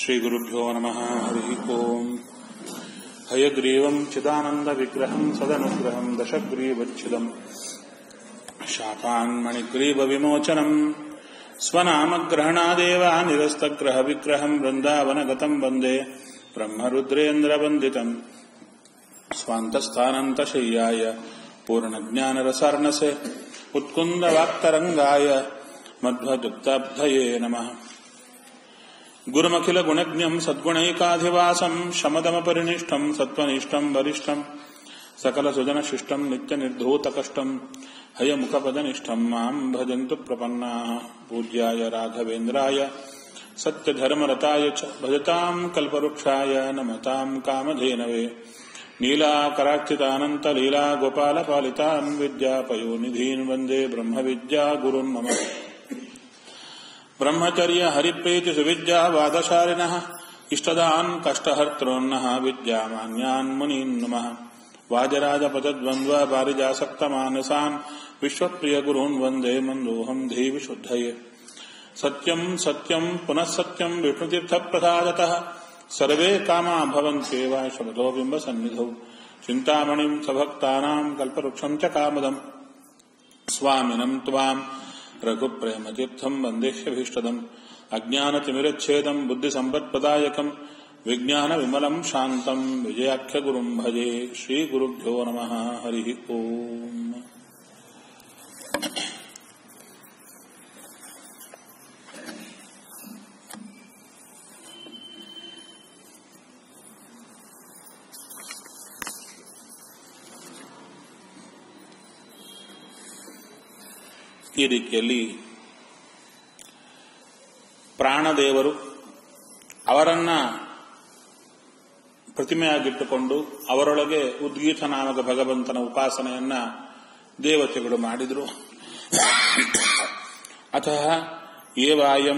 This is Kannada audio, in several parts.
श्रीगुरुभ्यो नमः हरिः ओम् हयग्रीवम् चिदानन्दविग्रहम् सदनुग्रहम् दशग्रीवच्छिदम् शापान्मणिग्रीवविमोचनम् स्वनामग्रहणादेव निरस्तग्रहविग्रहम् वृन्दावनगतम् वन्दे ब्रह्मरुद्रेन्द्रवन्दितम् स्वान्तस्थानन्तशय्याय पूर्णज्ञानरसार्णसे उत्कुन्दवाक्तरङ्गाय मध्वदुक्ताब्धये नमः गुरुमखिलगुणज्ञम् सद्गुणैकाधिवासम् शमदमपरिनिष्ठम् सत्त्वनिष्ठम् वरिष्ठम् सकलसुजनशिष्टम् नित्यनिर्धूतकष्टम् हयमुखपदनिष्ठम् माम् भजन्तु प्रपन्नाः पूज्याय राघवेन्द्राय सत्यधर्मरताय च भजताम् कल्पवृक्षाय नमताम् कामधेनवे नीलाकरार्चितानन्तलीला गोपालपालितान् विद्यापयोनिधीन् वन्दे ब्रह्मविद्या गुरुन् मम ब्रह्मचर्य हरिप्रीति सुविद्या वादशालिनः इष्टदान् कष्टहर्तॄन्नः विद्यामान्यान् मुनीन् नमः वाजराजपदद्वन्द्व पारिजासक्तमानसान् विश्वप्रियगुरून् वन्दे मन्दोऽहम् धीविशुद्धये सत्यम् सत्यम् पुनः सत्यम् विष्णुतीर्थप्रसादतः सर्वे कामा भवन्त्येव शब्दो बिम्बसन्निधौ चिन्तामणिम् सभक्तानाम् कल्पवृक्षम् च कामदम् स्वामिनम् त्वाम् रघुप्रेमतीर्थम् वन्देह्यभीष्टदम् अज्ञानतिमिरच्छेदम् बुद्धिसम्पत्प्रदायकम् विज्ञानविमलम् शान्तम् विजयाख्यगुरुम् भजे श्रीगुरुभ्यो नमः हरिः ओम् ಈ ರೀತಿಯಲ್ಲಿ ಪ್ರಾಣದೇವರು ಅವರನ್ನ ಪ್ರತಿಮೆಯಾಗಿಟ್ಟುಕೊಂಡು ಅವರೊಳಗೆ ಉದ್ಗೀತ ನಾಮಕ ಭಗವಂತನ ಉಪಾಸನೆಯನ್ನ ದೇವತೆಗಳು ಮಾಡಿದರು ಅತಃ ಏವಾಯಂ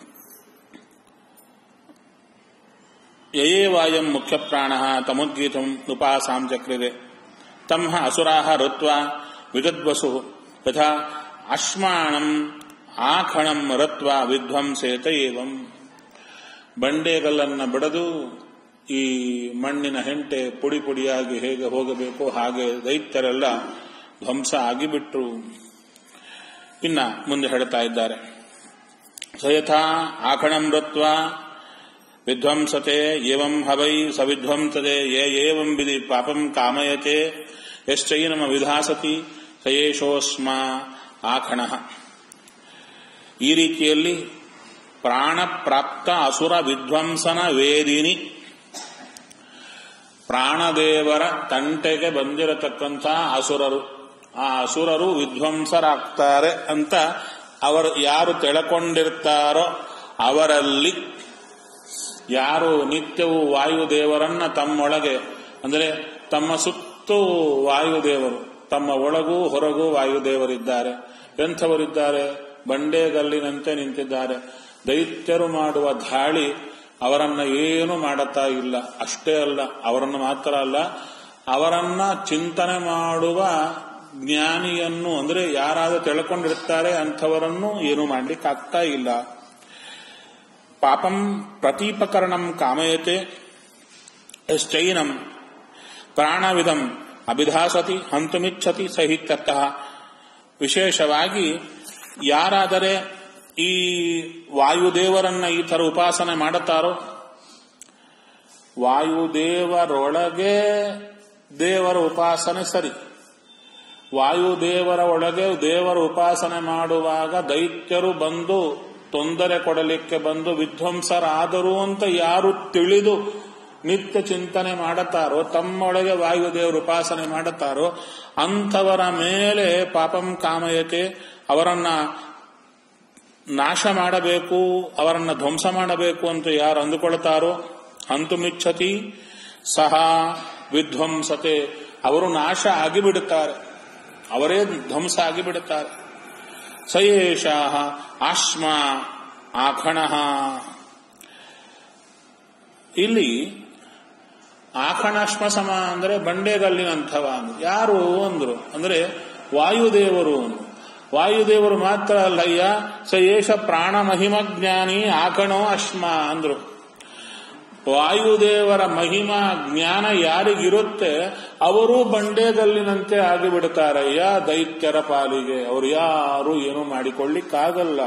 ಯಯೇವಾಯಂ ಮುಖ್ಯ ಪ್ರಾಣ ತಮುದ್ಗೀತಂ ಉಪಾಸಾಂ ಚಕ್ರಿದೆ ತಮ್ಮ ಅಸುರಾಹ ಋತ್ವ ವಿದದ್ವಸು ಯಥಾ ಅಶ್ಮಾಣಂ ಆಖಣಂ ರತ್ವ ವಿಧ್ವಂಸೇತ ಏವಂ ಬಂಡೆಗಲ್ಲನ್ನ ಬಡದು ಈ ಮಣ್ಣಿನ ಹೆಂಟೆ ಪುಡಿ ಪುಡಿಯಾಗಿ ಹೇಗೆ ಹೋಗಬೇಕು ಹಾಗೆ ದೈತ್ಯರೆಲ್ಲ ಧ್ವಂಸ ಆಗಿಬಿಟ್ರು ಇನ್ನ ಮುಂದೆ ಹೇಳ್ತಾ ಇದ್ದಾರೆ ಸಯಥಾ ಆಖಣಂ ರತ್ವ ವಿಧ್ವಂಸತೆ ಏವಂ ಹವೈ ಸವಿಧ್ವಂಸತೆ ಯೇ ಏವಂ ವಿಧಿ ಪಾಪಂ ಕಾಮಯತೆ ಯಶ್ಚೈನಮ ವಿಧಾಸತಿ ಸಯೇಶೋಸ್ಮ ಆಖಣ ಈ ರೀತಿಯಲ್ಲಿ ಪ್ರಾಣಪ್ರಾಪ್ತ ಅಸುರ ವಿಧ್ವಂಸನ ವೇದಿನಿ ಪ್ರಾಣದೇವರ ತಂಟೆಗೆ ಬಂದಿರತಕ್ಕಂಥ ಅಸುರರು ಆ ಅಸುರರು ವಿಧ್ವಂಸರಾಗ್ತಾರೆ ಅಂತ ಅವರು ಯಾರು ತೆಳಕೊಂಡಿರ್ತಾರೋ ಅವರಲ್ಲಿ ಯಾರು ನಿತ್ಯವೂ ವಾಯುದೇವರನ್ನ ತಮ್ಮೊಳಗೆ ಅಂದರೆ ತಮ್ಮ ಸುತ್ತೂ ವಾಯುದೇವರು ತಮ್ಮ ಒಳಗೂ ಹೊರಗೂ ವಾಯುದೇವರಿದ್ದಾರೆ ಎಂಥವರಿದ್ದಾರೆ ಬಂಡೆಗಲ್ಲಿನಂತೆ ನಿಂತಿದ್ದಾರೆ ದೈತ್ಯರು ಮಾಡುವ ಧಾಳಿ ಅವರನ್ನ ಏನು ಮಾಡುತ್ತಾ ಇಲ್ಲ ಅಷ್ಟೇ ಅಲ್ಲ ಅವರನ್ನು ಮಾತ್ರ ಅಲ್ಲ ಅವರನ್ನ ಚಿಂತನೆ ಮಾಡುವ ಜ್ಞಾನಿಯನ್ನು ಅಂದ್ರೆ ಯಾರಾದರೂ ತಿಳ್ಕೊಂಡಿರ್ತಾರೆ ಅಂಥವರನ್ನು ಏನು ಮಾಡ್ಲಿಕ್ಕಾಗ್ತಾ ಇಲ್ಲ ಪಾಪಂ ಪ್ರತೀಪಕರಣಂ ಕಾಮಯತೆ ಎಶ್ಚೈನಂ ಪ್ರಾಣವಿಧಂ ಅಭಿಧಾಸತಿ ಹಂತುಮಿಚ್ಛತಿ ಸಹಿತ್ಯರ್ಥಃ ವಿಶೇಷವಾಗಿ ಯಾರಾದರೆ ಈ ವಾಯುದೇವರನ್ನ ಈ ತರ ಉಪಾಸನೆ ಮಾಡುತ್ತಾರೋ ವಾಯುದೇವರೊಳಗೆ ದೇವರ ಉಪಾಸನೆ ಸರಿ ವಾಯುದೇವರ ಒಳಗೆ ದೇವರ ಉಪಾಸನೆ ಮಾಡುವಾಗ ದೈತ್ಯರು ಬಂದು ತೊಂದರೆ ಕೊಡಲಿಕ್ಕೆ ಬಂದು ವಿಧ್ವಂಸರಾದರು ಅಂತ ಯಾರು ತಿಳಿದು ನಿತ್ಯ ಚಿಂತನೆ ಮಾಡುತ್ತಾರೋ ತಮ್ಮೊಳಗೆ ವಾಯುದೇವರು ಉಪಾಸನೆ ಮಾಡುತ್ತಾರೋ ಅಂಥವರ ಮೇಲೆ ಪಾಪಂ ಕಾಮಯತೆ ಅವರನ್ನ ನಾಶ ಮಾಡಬೇಕು ಅವರನ್ನ ಧ್ವಂಸ ಮಾಡಬೇಕು ಅಂತ ಯಾರು ಅಂದುಕೊಳ್ತಾರೋ ಅಂತುಮಿಚ್ಛತಿ ಸಹ ವಿಧ್ವಂಸತೆ ಅವರು ನಾಶ ಆಗಿಬಿಡುತ್ತಾರೆ ಅವರೇ ಧ್ವಂಸ ಆಗಿಬಿಡುತ್ತಾರೆ ಸಯೇಷ ಆಶ್ಮ ಆಖಣ ಇಲ್ಲಿ ಆಖಣಾಶ್ಮ ಸಮ ಅಂದ್ರೆ ಬಂಡೆಗಲ್ಲಿನಂಥವ ಯಾರು ಅಂದ್ರು ಅಂದ್ರೆ ವಾಯುದೇವರು ಅಂದ್ರು ವಾಯುದೇವರು ಮಾತ್ರ ಅಲ್ಲಯ್ಯ ಸ ಏಷ ಪ್ರಾಣ ಮಹಿಮ ಜ್ಞಾನಿ ಆಕಣೋ ಅಶ್ಮ ಅಂದ್ರು ವಾಯುದೇವರ ಮಹಿಮಾ ಜ್ಞಾನ ಯಾರಿಗಿರುತ್ತೆ ಅವರು ಬಂಡೇಗಲ್ಲಿನಂತೆ ಆಗಿಬಿಡ್ತಾರಯ್ಯ ದೈತ್ಯರ ಪಾಲಿಗೆ ಅವರು ಯಾರು ಏನು ಮಾಡಿಕೊಳ್ಳಿಕ್ಕಾಗಲ್ಲ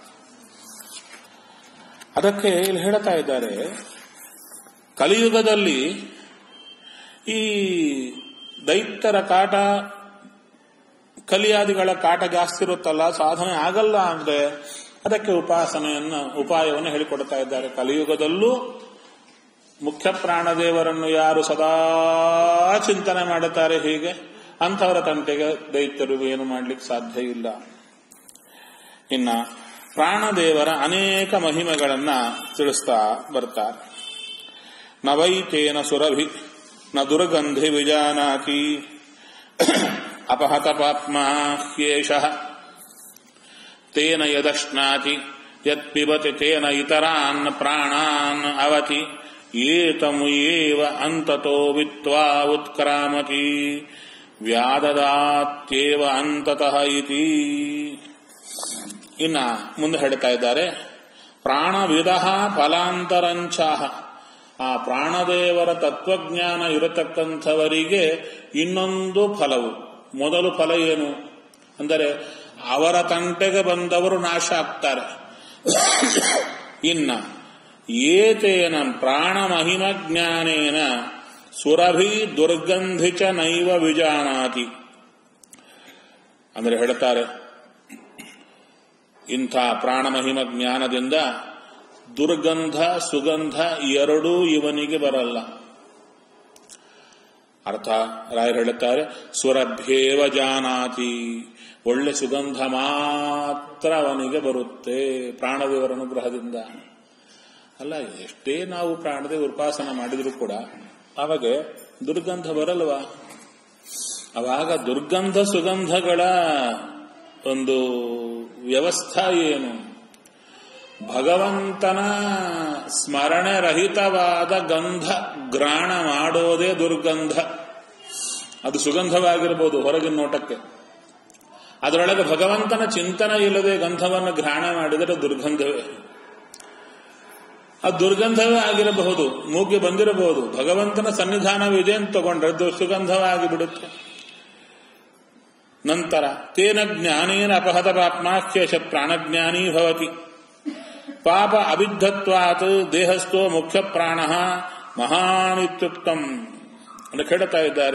ಅದಕ್ಕೆ ಇಲ್ಲಿ ಹೇಳ್ತಾ ಇದ್ದಾರೆ ಕಲಿಯುಗದಲ್ಲಿ ಈ ದೈತ್ಯರ ಕಾಟ ಕಲಿಯಾದಿಗಳ ಕಾಟ ಜಾಸ್ತಿ ಇರುತ್ತಲ್ಲ ಸಾಧನೆ ಆಗಲ್ಲ ಅಂದ್ರೆ ಅದಕ್ಕೆ ಉಪಾಸನೆಯನ್ನ ಉಪಾಯವನ್ನು ಹೇಳಿಕೊಡ್ತಾ ಇದ್ದಾರೆ ಕಲಿಯುಗದಲ್ಲೂ ಮುಖ್ಯ ಪ್ರಾಣದೇವರನ್ನು ಯಾರು ಸದಾ ಚಿಂತನೆ ಮಾಡುತ್ತಾರೆ ಹೀಗೆ ಅಂಥವರ ತಂಟೆಗೆ ದೈತ್ಯರು ಏನು ಮಾಡ್ಲಿಕ್ಕೆ ಸಾಧ್ಯ ಇಲ್ಲ ಇನ್ನ ಪ್ರಾಣದೇವರ ಅನೇಕ ಮಹಿಮೆಗಳನ್ನ ತಿಳಿಸ್ತಾ ಬರ್ತಾರೆ ನವೈತೇನ ಸುರಭಿ ನ ದುರ್ಗಂಧಿ ವಿಜಾನಾತಿ ಅಪಹತ ಪಾಪ್ಮ ಹ್ಯೇಷ ತೇನ ಯದಶ್ನಾತಿ ಯತ್ಪಿಬತಿ ತೇನ ಇತರಾನ್ ಪ್ರಾಣಾನ್ ಅವತಿ ಏತಮುಯೇವ ಅಂತತೋ ವಿತ್ವಾ ಉತ್ಕ್ರಾಮತಿ ವ್ಯಾದದಾತ್ಯೇವ ಅಂತತಃ ಇತಿ ಇನ್ನ ಮುಂದೆ ಹೇಳ್ತಾ ಇದ್ದಾರೆ ಪ್ರಾಣವಿಧ ಫಲಾಂತರಂಚಾಹ ಆ ಪ್ರಾಣದೇವರ ತತ್ವಜ್ಞಾನ ಇರತಕ್ಕಂಥವರಿಗೆ ಇನ್ನೊಂದು ಫಲವು ಮೊದಲು ಫಲ ಏನು ಅಂದರೆ ಅವರ ತಂಟೆಗೆ ಬಂದವರು ನಾಶ ಆಗ್ತಾರೆ ಇನ್ನ ಏತೇನ ಪ್ರಾಣ ಮಹಿಮ ಜ್ಞಾನೇನ ಸುರಭಿ ದುರ್ಗಂಧಿಚ ನೈವ ವಿಜಾನಾತಿ ಅಂದರೆ ಹೇಳ್ತಾರೆ ಇಂಥ ಪ್ರಾಣಮಹಿಮ ಜ್ಞಾನದಿಂದ ದುರ್ಗಂಧ ಸುಗಂಧ ಎರಡೂ ಇವನಿಗೆ ಬರಲ್ಲ ಅರ್ಥ ರಾಯರು ಹೇಳುತ್ತಾರೆ ಸುರಭ್ಯೇವ ಜಾನಾತಿ ಒಳ್ಳೆ ಸುಗಂಧ ಮಾತ್ರ ಅವನಿಗೆ ಬರುತ್ತೆ ಪ್ರಾಣದೇವರ ಅನುಗ್ರಹದಿಂದ ಅಲ್ಲ ಎಷ್ಟೇ ನಾವು ಪ್ರಾಣದೇವ ಉಪಾಸನ ಮಾಡಿದರೂ ಕೂಡ ಅವಾಗ ದುರ್ಗಂಧ ಬರಲ್ವಾ ಅವಾಗ ದುರ್ಗಂಧ ಸುಗಂಧಗಳ ಒಂದು ವ್ಯವಸ್ಥೆ ಏನು ಭಗವಂತನ ಸ್ಮರಣೆ ರಹಿತವಾದ ಗಂಧ ಗ್ರಾಣ ಮಾಡೋದೇ ದುರ್ಗಂಧ ಅದು ಸುಗಂಧವಾಗಿರಬಹುದು ಹೊರಗಿನ ನೋಟಕ್ಕೆ ಅದರೊಳಗೆ ಭಗವಂತನ ಚಿಂತನೆ ಇಲ್ಲದೆ ಗಂಧವನ್ನು ಗ್ರಹಣ ಮಾಡಿದರೆ ದುರ್ಗಂಧವೇ ಅದು ದುರ್ಗಂಧವೇ ಆಗಿರಬಹುದು ಮೂಗ್ಗೆ ಬಂದಿರಬಹುದು ಭಗವಂತನ ಸನ್ನಿಧಾನವಿದೆ ಅಂತ ತಗೊಂಡ್ರೆ ಅದು ಸುಗಂಧವಾಗಿ ಬಿಡುತ್ತೆ ನಂತರ ತೇನ ಜ್ಞಾನೇನ ಅಪಹತ ಪಾಪ್ಮಾಖ್ಯಶ ಪ್ರಾಣಜ್ಞಾನೀ ಭವತಿ ಪಾಪ ಅವಿದ್ಧತ್ವಾತ್ ದೇಹಸ್ಥೋ ಮುಖ್ಯ ಪ್ರಾಣ ಮಹಾನಿತ್ಯುಕ್ತಂ ಅಂತ ಕೇಳುತ್ತಾ ಇದ್ದಾರೆ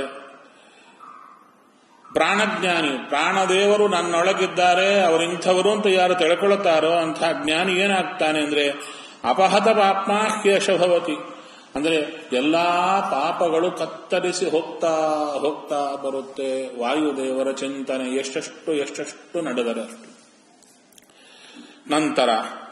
ಪ್ರಾಣಜ್ಞಾನಿ ಪ್ರಾಣದೇವರು ನನ್ನೊಳಗಿದ್ದಾರೆ ಅವರಿಂಥವರು ಅಂತ ಯಾರು ತಿಳ್ಕೊಳ್ಳುತ್ತಾರೋ ಅಂಥ ಜ್ಞಾನಿ ಏನಾಗ್ತಾನೆ ಅಂದ್ರೆ ಅಪಹತ ಪಾಪ್ಮಾಹ್ಯಶ ಭವತಿ ಅಂದ್ರೆ ಎಲ್ಲಾ ಪಾಪಗಳು ಕತ್ತರಿಸಿ ಹೋಗ್ತಾ ಹೋಗ್ತಾ ಬರುತ್ತೆ ವಾಯುದೇವರ ಚಿಂತನೆ ಎಷ್ಟೆಷ್ಟು ಎಷ್ಟೆಷ್ಟು ನಡೆದರೆ ಅಷ್ಟು ನಂತರ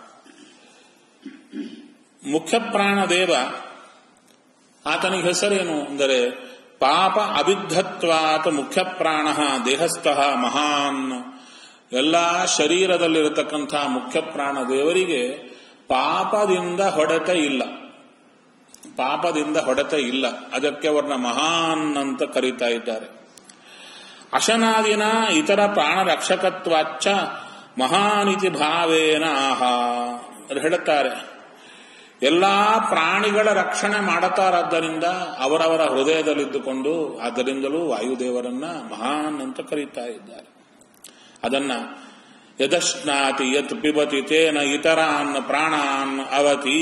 ಮುಖ್ಯ ಪ್ರಾಣದೇವ ಆತನಿಗೆ ಹೆಸರೇನು ಅಂದರೆ ಪಾಪ ಅವಿದ್ಧತ್ವಾತ ಮುಖ್ಯ ಪ್ರಾಣ ದೇಹಸ್ಥ ಮಹಾನ್ ಎಲ್ಲ ಶರೀರದಲ್ಲಿರತಕ್ಕಂಥ ಮುಖ್ಯ ಪ್ರಾಣ ದೇವರಿಗೆ ಪಾಪದಿಂದ ಹೊಡೆತ ಇಲ್ಲ ಪಾಪದಿಂದ ಹೊಡೆತ ಇಲ್ಲ ಅದಕ್ಕೆ ಅವ್ರನ್ನ ಮಹಾನ್ ಅಂತ ಕರೀತಾ ಇದ್ದಾರೆ ಅಶನಾದಿನ ಇತರ ಪ್ರಾಣ ರಕ್ಷಕತ್ವಾಚ್ಚ ಮಹಾನಿತಿ ಭಾವೇನ ಆಹಾ ಅದು ಹೇಳುತ್ತಾರೆ ಎಲ್ಲಾ ಪ್ರಾಣಿಗಳ ರಕ್ಷಣೆ ಮಾಡುತ್ತಾರಾದ್ದರಿಂದ ಅವರವರ ಹೃದಯದಲ್ಲಿದ್ದುಕೊಂಡು ಆದ್ದರಿಂದಲೂ ವಾಯುದೇವರನ್ನ ಮಹಾನ್ ಅಂತ ಕರೀತಾ ಇದ್ದಾರೆ ಅದನ್ನ ಯದಶ್ನಾತಿ ಯತ್ ಪಿಬತಿ ತೇನ ಇತರಾನ್ ಪ್ರಾಣಾನ್ ಅವತಿ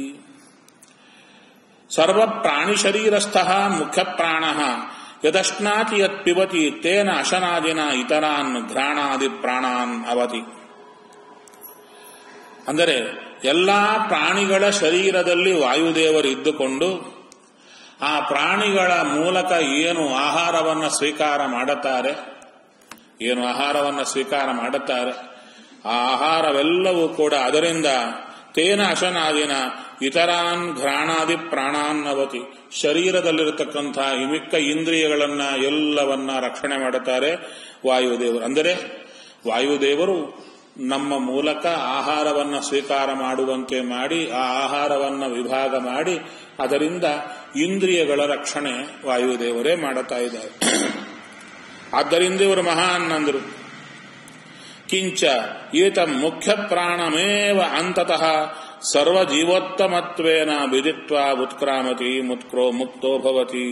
ಸರ್ವ ಪ್ರಾಣಿ ಶರೀರಸ್ಥ ಮುಖ್ಯ ಪ್ರಾಣ ಯದಶ್ನಾತಿ ಯತ್ ಪಿಬತಿ ತೇನ ಅಶನಾದಿನ ಇತರಾನ್ ಘ್ರಾಣಾದಿ ಪ್ರಾಣಾನ್ ಅವತಿ ಅಂದರೆ ಎಲ್ಲಾ ಪ್ರಾಣಿಗಳ ಶರೀರದಲ್ಲಿ ವಾಯುದೇವರು ಇದ್ದುಕೊಂಡು ಆ ಪ್ರಾಣಿಗಳ ಮೂಲಕ ಏನು ಆಹಾರವನ್ನು ಸ್ವೀಕಾರ ಮಾಡುತ್ತಾರೆ ಏನು ಆಹಾರವನ್ನು ಸ್ವೀಕಾರ ಮಾಡುತ್ತಾರೆ ಆ ಆಹಾರವೆಲ್ಲವೂ ಕೂಡ ಅದರಿಂದ ತೇನ ಅಶನಾದಿನ ಇತರಾನ್ ಘ್ರಾಣಾದಿ ಪ್ರಾಣಾನ್ನವತಿ ಶರೀರದಲ್ಲಿರತಕ್ಕಂಥ ಈ ಮಿಕ್ಕ ಇಂದ್ರಿಯಗಳನ್ನ ಎಲ್ಲವನ್ನ ರಕ್ಷಣೆ ಮಾಡುತ್ತಾರೆ ವಾಯುದೇವರು ಅಂದರೆ ವಾಯುದೇವರು ನಮ್ಮ ಮೂಲಕ ಆಹಾರವನ್ನು ಸ್ವೀಕಾರ ಮಾಡುವಂತೆ ಮಾಡಿ ಆ ಆಹಾರವನ್ನು ವಿಭಾಗ ಮಾಡಿ ಅದರಿಂದ ಇಂದ್ರಿಯಗಳ ರಕ್ಷಣೆ ವಾಯುದೇವರೇ ಮಾಡುತ್ತಾ ಇದ್ದಾರೆ ಆದ್ದರಿಂದ ಇವರು ಮಹಾನ್ ಅಂದರು ಕಿಂಚ ಏತ ಮುಖ್ಯ ಪ್ರಾಣಮೇವ ಅಂತತಃ ಸರ್ವ ಜೀವೋತ್ತಮತ್ವೇನ ವಿದಿತ್ವ ಉತ್ಕ್ರಾಮತಿ ಮುತ್ಕ್ರೋ ಮುಕ್ತೋ ಭವತಿ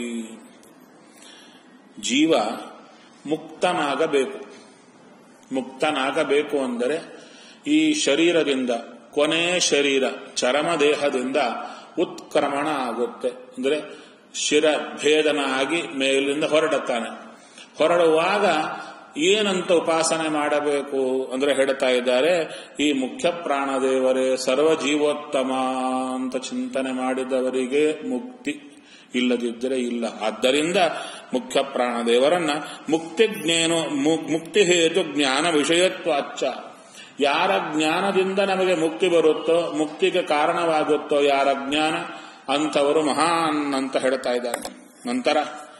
ಜೀವ ಮುಕ್ತನಾಗಬೇಕು ಮುಕ್ತನಾಗಬೇಕು ಅಂದರೆ ಈ ಶರೀರದಿಂದ ಕೊನೆ ಶರೀರ ಚರಮ ದೇಹದಿಂದ ಉತ್ಕ್ರಮಣ ಆಗುತ್ತೆ ಅಂದರೆ ಶಿರ ಭೇದನ ಆಗಿ ಮೇಲಿಂದ ಹೊರಡುತ್ತಾನೆ ಹೊರಡುವಾಗ ಏನಂತ ಉಪಾಸನೆ ಮಾಡಬೇಕು ಅಂದ್ರೆ ಹೇಳ್ತಾ ಇದ್ದಾರೆ ಈ ಮುಖ್ಯ ಪ್ರಾಣದೇವರೇ ಸರ್ವ ಜೀವೋತ್ತಮ ಅಂತ ಚಿಂತನೆ ಮಾಡಿದವರಿಗೆ ಮುಕ್ತಿ ಇಲ್ಲದಿದ್ದರೆ ಇಲ್ಲ ಆದ್ದರಿಂದ ಮುಖ್ಯ ಪ್ರಾಣದೇವರನ್ನ ಮುಕ್ತಿ ಜ್ಞೇನೋ ಮುಕ್ತಿ ಹೇತು ಜ್ಞಾನ ವಿಷಯತ್ವ ಅಚ್ಚ ಯಾರ ಜ್ಞಾನದಿಂದ ನಮಗೆ ಮುಕ್ತಿ ಬರುತ್ತೋ ಮುಕ್ತಿಗೆ ಕಾರಣವಾಗುತ್ತೋ ಯಾರ ಜ್ಞಾನ ಅಂಥವರು ಮಹಾನ್ ಅಂತ ಹೇಳ್ತಾ ಇದ್ದಾರೆ ನಂತರ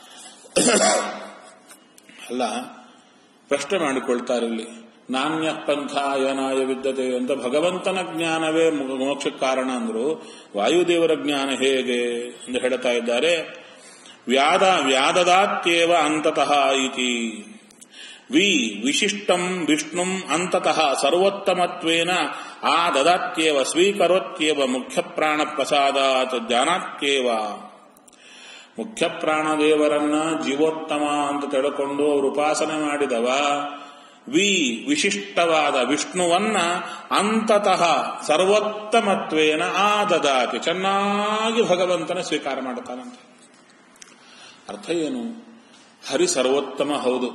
ಅಲ್ಲ ಪ್ರಶ್ನೆ ಮಾಡಿಕೊಳ್ತಾರೆ ಇಲ್ಲಿ ನಾಣ್ಯ ಪಂಥ ಯನಾಯ ವಿದ್ಯತೆ ಅಂತ ಭಗವಂತನ ಜ್ಞಾನವೇ ಮೋಕ್ಷಕ್ಕೆ ಕಾರಣ ಅಂದ್ರು ವಾಯುದೇವರ ಜ್ಞಾನ ಹೇಗೆ ಎಂದು ಹೇಳ್ತಾ ಇದ್ದಾರೆ ವ್ಯಾದ ವ್ಯಾದದಾತ್ಯೇವ ಅಂತತಃ ಇತಿ ವಿ ವಿಶಿಷ್ಟಂ ವಿಷ್ಣುಂ ಅಂತತಃ ಸರ್ವೋತ್ತಮತ್ವೇನ ಆ ದದಾತ್ಯೇವ ಸ್ವೀಕರೋತ್ಯೇವ ಮುಖ್ಯ ಪ್ರಾಣ ಪ್ರಸಾದಾತ್ ಜಾನಾತ್ಯೇವ ಮುಖ್ಯ ಪ್ರಾಣದೇವರನ್ನ ಜೀವೋತ್ತಮ ಅಂತ ತಿಳ್ಕೊಂಡು ಅವರು ಉಪಾಸನೆ ಮಾಡಿದವ ವಿ ವಿಶಿಷ್ಟವಾದ ವಿಷ್ಣುವನ್ನ ಅಂತತಃ ಸರ್ವೋತ್ತಮತ್ವೇನ ಆ ದದಾತಿ ಚೆನ್ನಾಗಿ ಭಗವಂತನ ಸ್ವೀಕಾರ ಮಾಡ್ತಾನಂತೆ ಅರ್ಥ ಏನು ಹರಿ ಸರ್ವೋತ್ತಮ ಹೌದು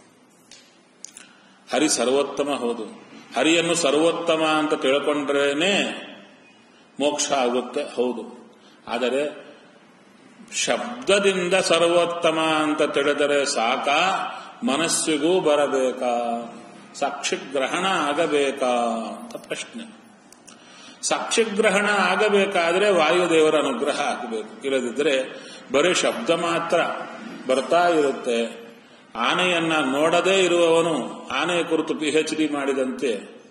ಹರಿ ಸರ್ವೋತ್ತಮ ಹೌದು ಹರಿಯನ್ನು ಸರ್ವೋತ್ತಮ ಅಂತ ತಿಳ್ಕೊಂಡ್ರೇನೆ ಮೋಕ್ಷ ಆಗುತ್ತೆ ಹೌದು ಆದರೆ ಶಬ್ದದಿಂದ ಸರ್ವೋತ್ತಮ ಅಂತ ತಿಳಿದರೆ ಸಾಕ ಮನಸ್ಸಿಗೂ ಬರಬೇಕಾ ಸಾಕ್ಷಿಗ್ರಹಣ ಆಗಬೇಕಾ ಅಂತ ಪ್ರಶ್ನೆ ಸಾಕ್ಷಿಗ್ರಹಣ ಆಗಬೇಕಾದ್ರೆ ವಾಯುದೇವರ ಅನುಗ್ರಹ ಆಗಬೇಕು ಇಲ್ಲದಿದ್ದರೆ ಬರೀ ಶಬ್ದ ಮಾತ್ರ ಬರ್ತಾ ಇರುತ್ತೆ ಆನೆಯನ್ನ ನೋಡದೇ ಇರುವವನು ಆನೆಯ ಕುರಿತು ಪಿ ಎಚ್ ಡಿ ಮಾಡಿದಂತೆ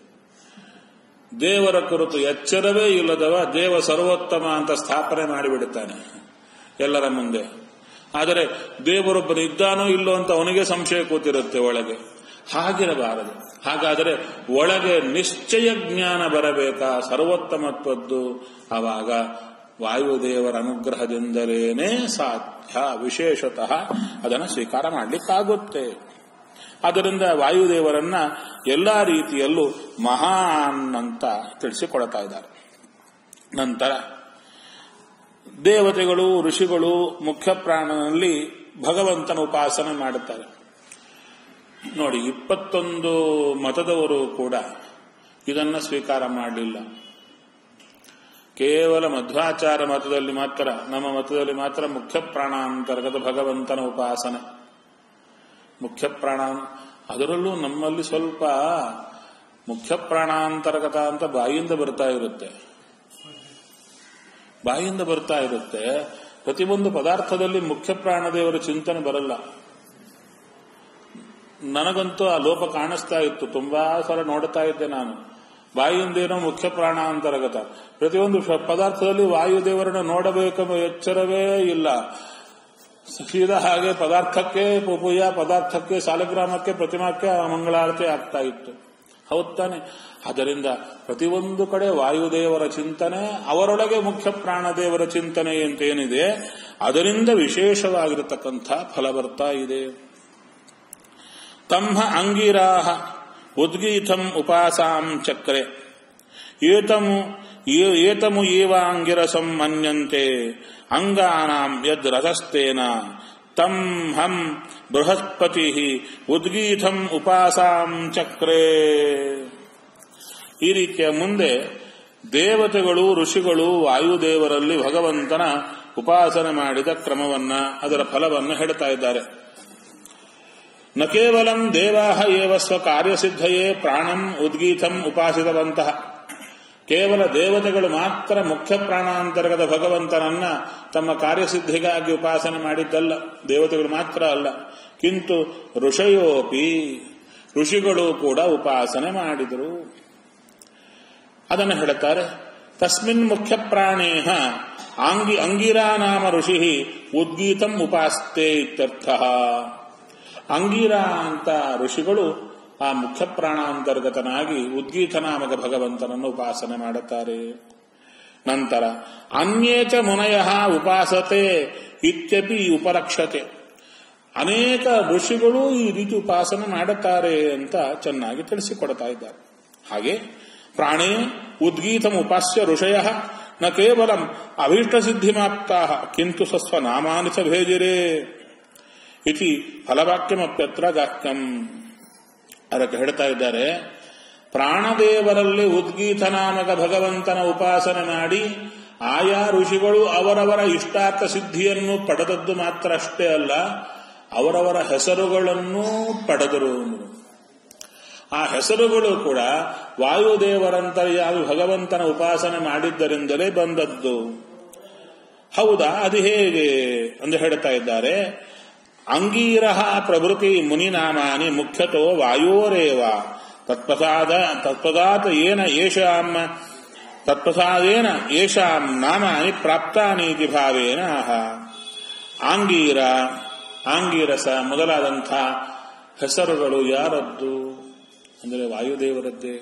ದೇವರ ಕುರಿತು ಎಚ್ಚರವೇ ಇಲ್ಲದವ ದೇವ ಸರ್ವೋತ್ತಮ ಅಂತ ಸ್ಥಾಪನೆ ಮಾಡಿಬಿಡುತ್ತಾನೆ ಎಲ್ಲರ ಮುಂದೆ ಆದರೆ ದೇವರೊಬ್ಬನು ಇದ್ದಾನೋ ಇಲ್ಲೋ ಅಂತ ಅವನಿಗೆ ಸಂಶಯ ಕೂತಿರುತ್ತೆ ಒಳಗೆ ಹಾಗಿರಬಾರದು ಹಾಗಾದರೆ ಒಳಗೆ ನಿಶ್ಚಯ ಜ್ಞಾನ ಬರಬೇಕಾ ಸರ್ವೋತ್ತಮತ್ವದ್ದು ಆವಾಗ ವಾಯುದೇವರ ಅನುಗ್ರಹದಿಂದಲೇನೇ ಸಾಧ್ಯ ವಿಶೇಷತಃ ಅದನ್ನು ಸ್ವೀಕಾರ ಮಾಡಲಿಕ್ಕಾಗುತ್ತೆ ಆದ್ದರಿಂದ ವಾಯುದೇವರನ್ನ ಎಲ್ಲಾ ರೀತಿಯಲ್ಲೂ ಮಹಾನ್ ಅಂತ ತಿಳಿಸಿಕೊಡ್ತಾ ಇದ್ದಾರೆ ನಂತರ ದೇವತೆಗಳು ಋಷಿಗಳು ಮುಖ್ಯ ಪ್ರಾಣನಲ್ಲಿ ಭಗವಂತನ ಉಪಾಸನೆ ಮಾಡುತ್ತಾರೆ ನೋಡಿ ಇಪ್ಪತ್ತೊಂದು ಮತದವರು ಕೂಡ ಇದನ್ನ ಸ್ವೀಕಾರ ಮಾಡಲಿಲ್ಲ ಕೇವಲ ಮಧ್ವಾಚಾರ ಮತದಲ್ಲಿ ಮಾತ್ರ ನಮ್ಮ ಮತದಲ್ಲಿ ಮಾತ್ರ ಮುಖ್ಯ ಪ್ರಾಣಾಂತರ್ಗತ ಭಗವಂತನ ಉಪಾಸನೆ ಮುಖ್ಯ ಪ್ರಾಣ ಅದರಲ್ಲೂ ನಮ್ಮಲ್ಲಿ ಸ್ವಲ್ಪ ಮುಖ್ಯ ಪ್ರಾಣಾಂತರ್ಗತ ಅಂತ ಬಾಯಿಂದ ಬರ್ತಾ ಇರುತ್ತೆ ಬಾಯಿಂದ ಬರ್ತಾ ಇರುತ್ತೆ ಪ್ರತಿಯೊಂದು ಪದಾರ್ಥದಲ್ಲಿ ಮುಖ್ಯ ಪ್ರಾಣದೇವರ ಚಿಂತನೆ ಬರಲ್ಲ ನನಗಂತೂ ಆ ಲೋಪ ಕಾಣಿಸ್ತಾ ಇತ್ತು ತುಂಬಾ ಸಲ ನೋಡ್ತಾ ಇದ್ದೆ ನಾನು ಬಾಯಿಂದೇನೋ ಮುಖ್ಯ ಪ್ರಾಣ ಅಂತರ್ಗತ ಪ್ರತಿಯೊಂದು ಪದಾರ್ಥದಲ್ಲಿ ವಾಯುದೇವರನ್ನು ನೋಡಬೇಕೆಂಬ ಎಚ್ಚರವೇ ಇಲ್ಲ ಸೀದಾ ಹಾಗೆ ಪದಾರ್ಥಕ್ಕೆ ಪೂಜ ಪದಾರ್ಥಕ್ಕೆ ಸಾಲಗ್ರಾಮಕ್ಕೆ ಪ್ರತಿಮಾಕ್ಕೆ ಮಂಗಳಾರತಿ ಆಗ್ತಾ ಇತ್ತು ಹೌದ್ ತಾನೆ ಆದ್ದರಿಂದ ಪ್ರತಿಯೊಂದು ಕಡೆ ವಾಯುದೇವರ ಚಿಂತನೆ ಅವರೊಳಗೆ ಮುಖ್ಯ ಪ್ರಾಣದೇವರ ಚಿಂತನೆ ಅಂತೇನಿದೆ ಅದರಿಂದ ವಿಶೇಷವಾಗಿರತಕ್ಕಂಥ ಫಲ ಬರ್ತಾ ಇದೆ ತಮ್ಮ ಅಂಗಿರಾಹ ಉದ್ಗೀತಂ ಉಪಾಸಾಂ ಚಕ್ರೆ ಏತಮು ಏತಮು ಏವಾಂಗಿರಸಂ ಮನ್ಯಂತೆ ಅಂಗಾನಾಂ ಯದ್ ರಥಸ್ತೇನ ತಂ ಹಂ ಬೃಹಸ್ಪತಿ ಉದ್ಗೀತಂ ಉಪಾಸಾಂ ಚಕ್ರೇ ಈ ರೀತಿಯ ಮುಂದೆ ದೇವತೆಗಳು ಋಷಿಗಳು ವಾಯುದೇವರಲ್ಲಿ ಭಗವಂತನ ಉಪಾಸನೆ ಮಾಡಿದ ಕ್ರಮವನ್ನ ಅದರ ಫಲವನ್ನು ಹೇಳ್ತಾ ಇದ್ದಾರೆ ನ ಕೇವಲಂ ದೇವಾಹ ಏವ ಸ್ವ ಕಾರ್ಯಸಿದ್ಧಯೇ ಪ್ರಾಣಂ ಉದ್ಗೀತಂ ಉಪಾಸಿತವಂತಹ ಕೇವಲ ದೇವತೆಗಳು ಮಾತ್ರ ಮುಖ್ಯ ಪ್ರಾಣಾಂತರ್ಗತ ಭಗವಂತನನ್ನ ತಮ್ಮ ಕಾರ್ಯಸಿದ್ಧಿಗಾಗಿ ಉಪಾಸನೆ ಮಾಡಿದ್ದಲ್ಲ ದೇವತೆಗಳು ಮಾತ್ರ ಅಲ್ಲ ಕಿಂತು ಋಷಯೋಪಿ ಋಷಿಗಳು ಕೂಡ ಉಪಾಸನೆ ಮಾಡಿದರು ಅದನ್ನು ಹೇಳುತ್ತಾರೆ ತಸ್ಮಿನ್ ಮುಖ್ಯ ಪ್ರಾಣೇಹ ಆಂಗಿ ಅಂಗಿರಾ ನಾಮ ಋಷಿ ಉದ್ಗೀತಂ ಉಪಾಸ್ತೆ ಇತ್ಯರ್ಥ ಅಂಗೀರ ಅಂತ ಋಷಿಗಳು ಆ ಮುಖ್ಯ ಪ್ರಾಣಾಂತರ್ಗತನಾಗಿ ಉದ್ಗೀತ ನಾಮಕ ಭಗವಂತನನ್ನು ಉಪಾಸನೆ ಮಾಡುತ್ತಾರೆ ನಂತರ ಅನ್ಯೇಚ ಮುನಯ ಉಪಾಸತೆ ಇತ್ಯಪಿ ಉಪರಕ್ಷತೆ ಅನೇಕ ಋಷಿಗಳು ಈ ರೀತಿ ಉಪಾಸನೆ ಮಾಡುತ್ತಾರೆ ಅಂತ ಚೆನ್ನಾಗಿ ತಿಳಿಸಿಕೊಡ್ತಾ ಇದ್ದಾರೆ ಹಾಗೆ ಪ್ರಾಣೇ ಉದ್ಗೀತಂ ಉಪಾಸ್ಯ ಋಷಯ ನ ಕೇವಲ ಅಭೀಷ್ಟ ಸಿದ್ಧಿಮಾಪ್ತಾ ಕಿಂತು ಸ್ವಸ್ವ ನಾಮಾನಿ ಚ ಭೇಜಿರೇ ಇತಿ ಫಲವಾಕ್ಯಮಪ್ಯತ್ರ ಗಾಕ್ಯಂ ಅದಕ್ಕೆ ಹೇಳ್ತಾ ಇದ್ದಾರೆ ಪ್ರಾಣದೇವರಲ್ಲಿ ಉದ್ಗೀತನಾಮಕ ಭಗವಂತನ ಉಪಾಸನೆ ಮಾಡಿ ಆಯಾ ಋಷಿಗಳು ಅವರವರ ಇಷ್ಟಾರ್ಥ ಸಿದ್ಧಿಯನ್ನು ಪಡೆದದ್ದು ಮಾತ್ರ ಅಷ್ಟೇ ಅಲ್ಲ ಅವರವರ ಹೆಸರುಗಳನ್ನು ಪಡೆದರು ಆ ಹೆಸರುಗಳು ಕೂಡ ವಾಯುದೇವರಂತರ್ಯಾವಿ ಭಗವಂತನ ಉಪಾಸನೆ ಮಾಡಿದ್ದರಿಂದಲೇ ಬಂದದ್ದು ಹೌದಾ ಅದು ಹೇಗೆ ಎಂದು ಹೇಳ್ತಾ ಇದ್ದಾರೆ ಅಂಗೀರ ಪ್ರಭೃತಿ ಮುನಿನಾಮಾನಿ ಮುಖ್ಯತೋ ವಾಯೋರೇವ ತತ್ಪ್ರಸಾದ ತತ್ಪದಾತ್ ಏನ ಏಷಾಂ ತತ್ಪ್ರಸಾದೇನ ಏಷಾಂ ನಾಮಾನಿ ಪ್ರಾಪ್ತಾನೀತಿ ಭಾವೇನ ಆಹ ಆಂಗೀರ ಆಂಗೀರಸ ಮೊದಲಾದಂಥ ಹೆಸರುಗಳು ಯಾರದ್ದು ಅಂದರೆ ವಾಯುದೇವರದ್ದೇ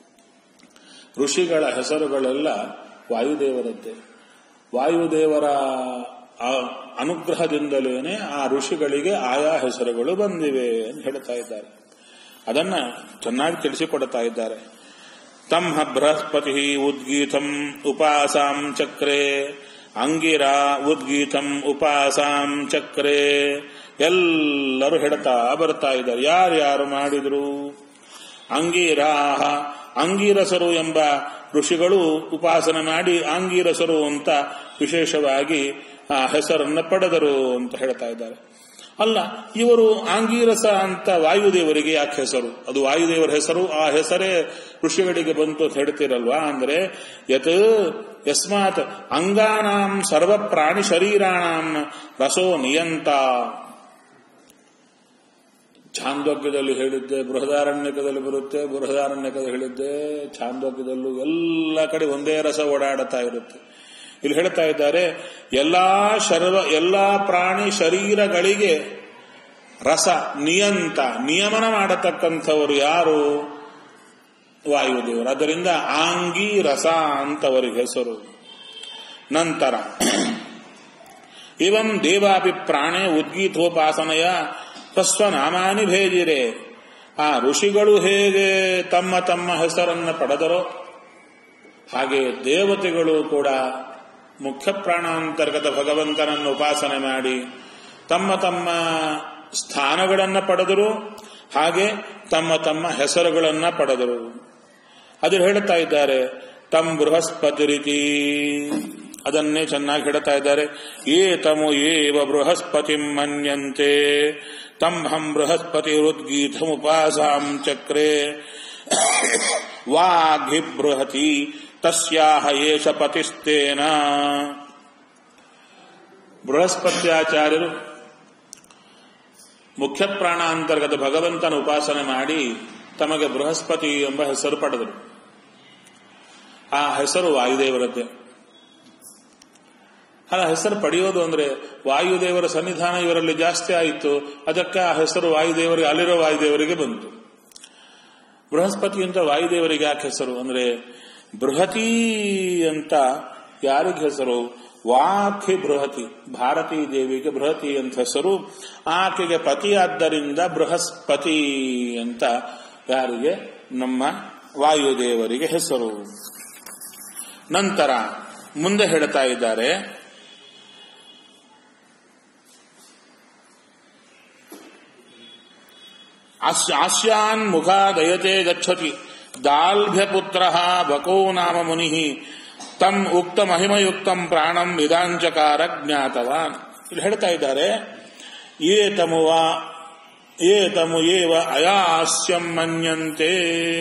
ಋಷಿಗಳ ಹೆಸರುಗಳೆಲ್ಲ ವಾಯುದೇವರದ್ದೇ ವಾಯುದೇವರ ಅನುಗ್ರಹದಿಂದಲೇನೆ ಆ ಋಷಿಗಳಿಗೆ ಆಯಾ ಹೆಸರುಗಳು ಬಂದಿವೆ ಅಂತ ಹೇಳ್ತಾ ಇದ್ದಾರೆ ಅದನ್ನ ಚೆನ್ನಾಗಿ ತಿಳಿಸಿಕೊಡ್ತಾ ಇದ್ದಾರೆ ತಮ್ಮ ಬೃಹಸ್ಪತಿ ಉದ್ಗೀತಂ ಉಪಾಸಾಂ ಚಕ್ರೆ ಅಂಗಿರ ಉದ್ಗೀತಂ ಉಪಾಸಾಂ ಚಕ್ರೆ ಎಲ್ಲರೂ ಹೇಳ್ತಾ ಬರ್ತಾ ಇದ್ದಾರೆ ಯಾರ್ಯಾರು ಮಾಡಿದ್ರು ಅಂಗೀರಾಹ ಅಂಗೀರಸರು ಎಂಬ ಋಷಿಗಳು ಉಪಾಸನೆ ಮಾಡಿ ಆಂಗೀರಸರು ಅಂತ ವಿಶೇಷವಾಗಿ ಆ ಹೆಸರನ್ನ ಪಡೆದರು ಅಂತ ಹೇಳ್ತಾ ಇದ್ದಾರೆ ಅಲ್ಲ ಇವರು ಆಂಗೀರಸ ಅಂತ ವಾಯುದೇವರಿಗೆ ಯಾಕೆ ಹೆಸರು ಅದು ವಾಯುದೇವರ ಹೆಸರು ಆ ಹೆಸರೇ ಋಷಿಗಳಿಗೆ ಬಂತು ಅಂತ ಹೇಳ್ತಿರಲ್ವಾ ಅಂದ್ರೆ ಯತ್ ಯಸ್ಮಾತ್ ಅಂಗಾನಾಂ ಸರ್ವ ಪ್ರಾಣಿ ಶರೀರಾಣಂ ರಸೋ ನಿಯಂತ ಛಾಂದೋಗ್ಯದಲ್ಲಿ ಹೇಳಿದ್ದೆ ಬೃಹದಾರಣ್ಯಕದಲ್ಲಿ ಬರುತ್ತೆ ಬೃಹದಾರಣ್ಯಕದಲ್ಲಿ ಹೇಳಿದ್ದೆ ಛಾಂದೋಗ್ಯದಲ್ಲೂ ಎಲ್ಲ ಕಡೆ ಒಂದೇ ರಸ ಓಡಾಡುತ್ತಾ ಇರುತ್ತೆ ಇಲ್ಲಿ ಹೇಳ್ತಾ ಇದ್ದಾರೆ ಎಲ್ಲಾ ಶರ್ವ ಎಲ್ಲಾ ಪ್ರಾಣಿ ಶರೀರಗಳಿಗೆ ರಸ ನಿಯಂತ ನಿಯಮನ ಮಾಡತಕ್ಕಂಥವರು ಯಾರು ವಾಯುದೇವರು ಅದರಿಂದ ಆಂಗಿ ರಸ ಅಂತವರಿಗೆ ಹೆಸರು ನಂತರ ಇವಂ ದೇವಾಪಿ ಪ್ರಾಣೇ ಉದ್ಗೀತೋಪಾಸನೆಯ ತಸ್ವ ನಾಮಾನಿ ಭೇಜಿರೆ ಆ ಋಷಿಗಳು ಹೇಗೆ ತಮ್ಮ ತಮ್ಮ ಹೆಸರನ್ನ ಪಡೆದರೋ ಹಾಗೆ ದೇವತೆಗಳು ಕೂಡ ಮುಖ್ಯ ಪ್ರಾಣಾಂತರ್ಗತ ಭಗವಂತನನ್ನು ಉಪಾಸನೆ ಮಾಡಿ ತಮ್ಮ ತಮ್ಮ ಸ್ಥಾನಗಳನ್ನ ಪಡೆದರು ಹಾಗೆ ತಮ್ಮ ತಮ್ಮ ಹೆಸರುಗಳನ್ನ ಪಡೆದರು ಅದು ಹೇಳ್ತಾ ಇದ್ದಾರೆ ತಮ್ ಬೃಹಸ್ಪತಿ ರೀತಿ ಅದನ್ನೇ ಚೆನ್ನಾಗಿ ಹೇಳ್ತಾ ಇದ್ದಾರೆ ಏತಮು ಏವ ಬೃಹಸ್ಪತಿ ಮನ್ಯಂತೆ ತಮ್ ಹಂ ಬೃಹಸ್ಪತಿ ಉದ್ಗೀತಮುಪಾಸಾಂ ಚಕ್ರೆ ವಾಘಿ ಬೃಹತಿ ತಸ್ಯಾಹ ಏಷ ಪತಿಸ್ತೇನ ಬೃಹಸ್ಪತ್ಯಾಚಾರ್ಯರು ಮುಖ್ಯ ಪ್ರಾಣಾಂತರ್ಗತ ಭಗವಂತನ ಉಪಾಸನೆ ಮಾಡಿ ತಮಗೆ ಬೃಹಸ್ಪತಿ ಎಂಬ ಹೆಸರು ಪಡೆದರು ಆ ಹೆಸರು ವಾಯುದೇವರದ್ದೇ ಆ ಹೆಸರು ಪಡೆಯೋದು ಅಂದ್ರೆ ವಾಯುದೇವರ ಸನ್ನಿಧಾನ ಇವರಲ್ಲಿ ಜಾಸ್ತಿ ಆಯಿತು ಅದಕ್ಕೆ ಆ ಹೆಸರು ವಾಯುದೇವರಿಗೆ ಅಲ್ಲಿರೋ ವಾಯುದೇವರಿಗೆ ಬಂತು ಬೃಹಸ್ಪತಿ ಅಂತ ವಾಯುದೇವರಿಗೆ ಯಾಕೆ ಹೆಸರು ಅಂದ್ರೆ ಬೃಹತಿ ಅಂತ ಯಾರಿಗೆ ಹೆಸರು ವಾಖಿ ಬೃಹತಿ ಭಾರತೀ ದೇವಿಗೆ ಬೃಹತಿ ಅಂತ ಹೆಸರು ಆಕೆಗೆ ಪತಿಯಾದ್ದರಿಂದ ಬೃಹಸ್ಪತಿ ಅಂತ ಯಾರಿಗೆ ನಮ್ಮ ವಾಯುದೇವರಿಗೆ ಹೆಸರು ನಂತರ ಮುಂದೆ ಹೇಳ್ತಾ ಇದ್ದಾರೆ ಆಸ್ಯಾನ್ ಮುಖಾದಯತೆ ಗಚ್ಚತಿ ದಾಲ್ಭ್ಯಪುತ್ರ ಬಕೋ ನಾಮ ಮುನಿ ತಂ ಉಕ್ತ ಮಹಿಮಯುಕ್ತಂ ಪ್ರಾಣಂ ವಿಧಾಂಚಕಾರ ಜ್ಞಾತವಾನ್ ಇಲ್ಲಿ ಹೇಳ್ತಾ ಇದ್ದಾರೆ ಏತಮುವ ಏತಮು ಏವ ಅಯಾಸ್ಯಂ ಮನ್ಯಂತೆ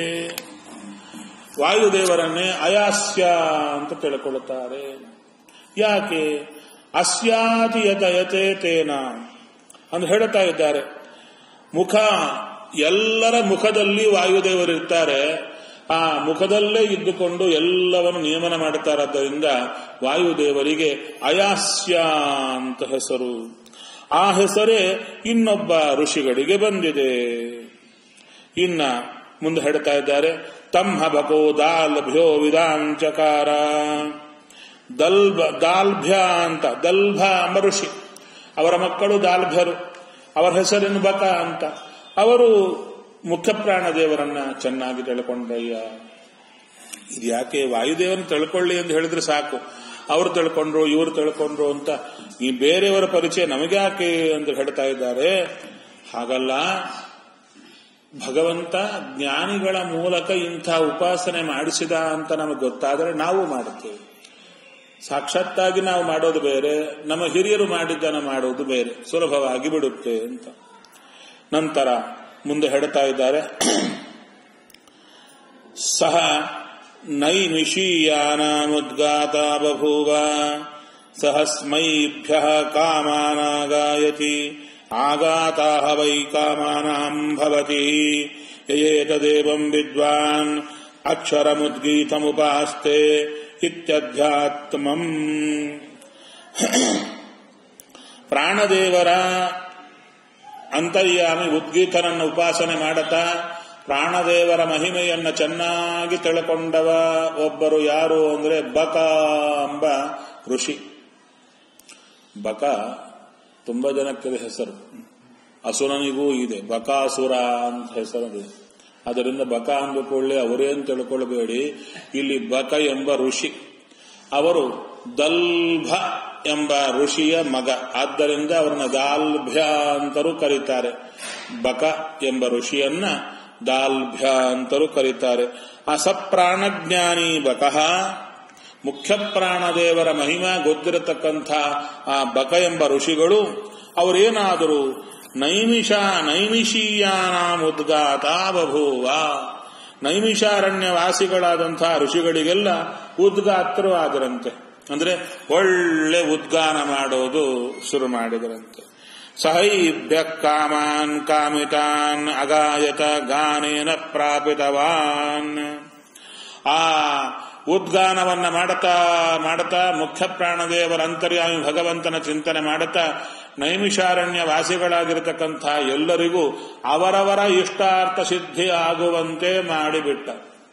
ವಾಯುದೇವರನ್ನೇ ಅಯಾಸ್ಯ ಅಂತ ತಿಳ್ಕೊಳ್ಳುತ್ತಾರೆ ಯಾಕೆ ಅಸ್ಯಾತಿ ಯತಯತೆ ತೇನ ಅಂತ ಹೇಳ್ತಾ ಇದ್ದಾರೆ ಮುಖ ಎಲ್ಲರ ಮುಖದಲ್ಲಿ ವಾಯುದೇವರಿರ್ತಾರೆ ಆ ಮುಖದಲ್ಲೇ ಇದ್ದುಕೊಂಡು ಎಲ್ಲವನ್ನು ನಿಯಮನ ಮಾಡುತ್ತಾರಾದ್ದರಿಂದ ವಾಯುದೇವರಿಗೆ ಅಯಾಸ್ಯ ಅಂತ ಹೆಸರು ಆ ಹೆಸರೇ ಇನ್ನೊಬ್ಬ ಋಷಿಗಳಿಗೆ ಬಂದಿದೆ ಇನ್ನ ಮುಂದೆ ಹೇಳ್ತಾ ಇದ್ದಾರೆ ತಮ್ಮ ಬಕೋ ದಾಲ್ಭ್ಯೋ ವಿಧಾಂಚಕಾರ ದಲ್ಭ ದಾಲ್ಭ್ಯ ಅಂತ ದಲ್ಭ ಎಂಬ ಋಷಿ ಅವರ ಮಕ್ಕಳು ದಾಲ್ಭ್ಯರು ಅವರ ಹೆಸರಿನ ಬಕ ಅಂತ ಅವರು ಮುಖ್ಯ ಪ್ರಾಣ ದೇವರನ್ನ ಚೆನ್ನಾಗಿ ತಿಳ್ಕೊಂಡಯ್ಯ ಇದು ಯಾಕೆ ವಾಯುದೇವರನ್ನ ತಿಳ್ಕೊಳ್ಳಿ ಅಂತ ಹೇಳಿದ್ರೆ ಸಾಕು ಅವರು ತಿಳ್ಕೊಂಡ್ರು ಇವರು ತಿಳ್ಕೊಂಡ್ರು ಅಂತ ಈ ಬೇರೆಯವರ ಪರಿಚಯ ನಮಗೆ ಯಾಕೆ ಅಂತ ಹೇಳ್ತಾ ಇದ್ದಾರೆ ಹಾಗಲ್ಲ ಭಗವಂತ ಜ್ಞಾನಿಗಳ ಮೂಲಕ ಇಂಥ ಉಪಾಸನೆ ಮಾಡಿಸಿದ ಅಂತ ನಮಗೆ ಗೊತ್ತಾದರೆ ನಾವು ಮಾಡುತ್ತೇವೆ ಸಾಕ್ಷಾತ್ತಾಗಿ ನಾವು ಮಾಡೋದು ಬೇರೆ ನಮ್ಮ ಹಿರಿಯರು ಮಾಡಿದ್ದನ್ನ ಮಾಡೋದು ಬೇರೆ ಸುಲಭವಾಗಿ ಬಿಡುತ್ತೆ ಅಂತ ನಂತರ ಮುಂದೆ ಹೇಳ್ತಾ ಇದ್ದಾರೆ ಸಹ ನೈಮಿಷೀಯಾನಾಮುದ್ಗಾತ ಬಭೂವ ಸಹಸ್ಮೈಭ್ಯ ಕಾಮಾನಾಗಾಯತಿ ಆಗಾತಾ ವೈ ಕಾಮಾನಾಂ ಭವತಿ ಯಯೇತದೇವಂ ವಿದ್ವಾನ್ ಅಕ್ಷರಮುದ್ಗೀತಮುಪಾಸ್ತೆ ಇತ್ಯಧ್ಯಾತ್ಮಂ ಪ್ರಾಣದೇವರ ಅಂತರ್ಯಾಮಿ ಉದ್ಗೀತನನ್ನು ಉಪಾಸನೆ ಮಾಡುತ್ತಾ ಪ್ರಾಣದೇವರ ಮಹಿಮೆಯನ್ನ ಚೆನ್ನಾಗಿ ತಿಳ್ಕೊಂಡವ ಒಬ್ಬರು ಯಾರು ಅಂದ್ರೆ ಬಕ ಎಂಬ ಋಷಿ ಬಕ ತುಂಬಾ ಜನಕ್ಕೆ ಹೆಸರು ಅಸುರನಿಗೂ ಇದೆ ಬಕಾಸುರ ಅಂತ ಹೆಸರಿದೆ ಅದರಿಂದ ಬಕ ಅಂದುಕೊಳ್ಳಿ ಅವರೇನು ತಿಳ್ಕೊಳ್ಬೇಡಿ ಇಲ್ಲಿ ಬಕ ಎಂಬ ಋಷಿ ಅವರು ದಲ್ಭ ಎಂಬ ಋಷಿಯ ಮಗ ಆದ್ದರಿಂದ ಅವರನ್ನ ದಾಲ್ಭ್ಯ ಅಂತರೂ ಕರೀತಾರೆ ಬಕ ಎಂಬ ಋಷಿಯನ್ನ ದಾಲ್ಭ್ಯ ಅಂತರೂ ಕರೀತಾರೆ ಅಸಪ್ರಾಣಜ್ಞಾನಿ ಬಕಃ ಮುಖ್ಯ ಪ್ರಾಣದೇವರ ಮಹಿಮಾ ಗೊತ್ತಿರತಕ್ಕಂಥ ಆ ಬಕ ಎಂಬ ಋಷಿಗಳು ಅವರೇನಾದರೂ ನೈಮಿಷ ನೈಮಿಷೀಯಾನಾಂ ಉದ್ಗಾತ ಬಭೂವ ನೈಮಿಷಾರಣ್ಯ ವಾಸಿಗಳಾದಂತಹ ಋಷಿಗಳಿಗೆಲ್ಲ ಉದ್ಗಾತರು ಆದರಂತೆ ಅಂದ್ರೆ ಒಳ್ಳೆ ಉದ್ಗಾನ ಮಾಡೋದು ಶುರು ಮಾಡಿದರಂತೆ ಸಹೈಭ್ಯ ಕಾಮಾನ್ ಕಾಮಿತಾನ್ ಅಗಾಯತ ಗಾನೇನ ಪ್ರಾಪಿತವಾನ್ ಆ ಉದ್ಗಾನವನ್ನ ಮಾಡುತ್ತಾ ಮಾಡುತ್ತಾ ಮುಖ್ಯ ಪ್ರಾಣದೇವರ ಅಂತರ್ಯಾಮಿ ಭಗವಂತನ ಚಿಂತನೆ ಮಾಡುತ್ತಾ ನೈಮಿಷಾರಣ್ಯ ವಾಸಿಗಳಾಗಿರತಕ್ಕಂಥ ಎಲ್ಲರಿಗೂ ಅವರವರ ಇಷ್ಟಾರ್ಥ ಸಿದ್ಧಿ ಆಗುವಂತೆ ಮಾಡಿಬಿಟ್ಟ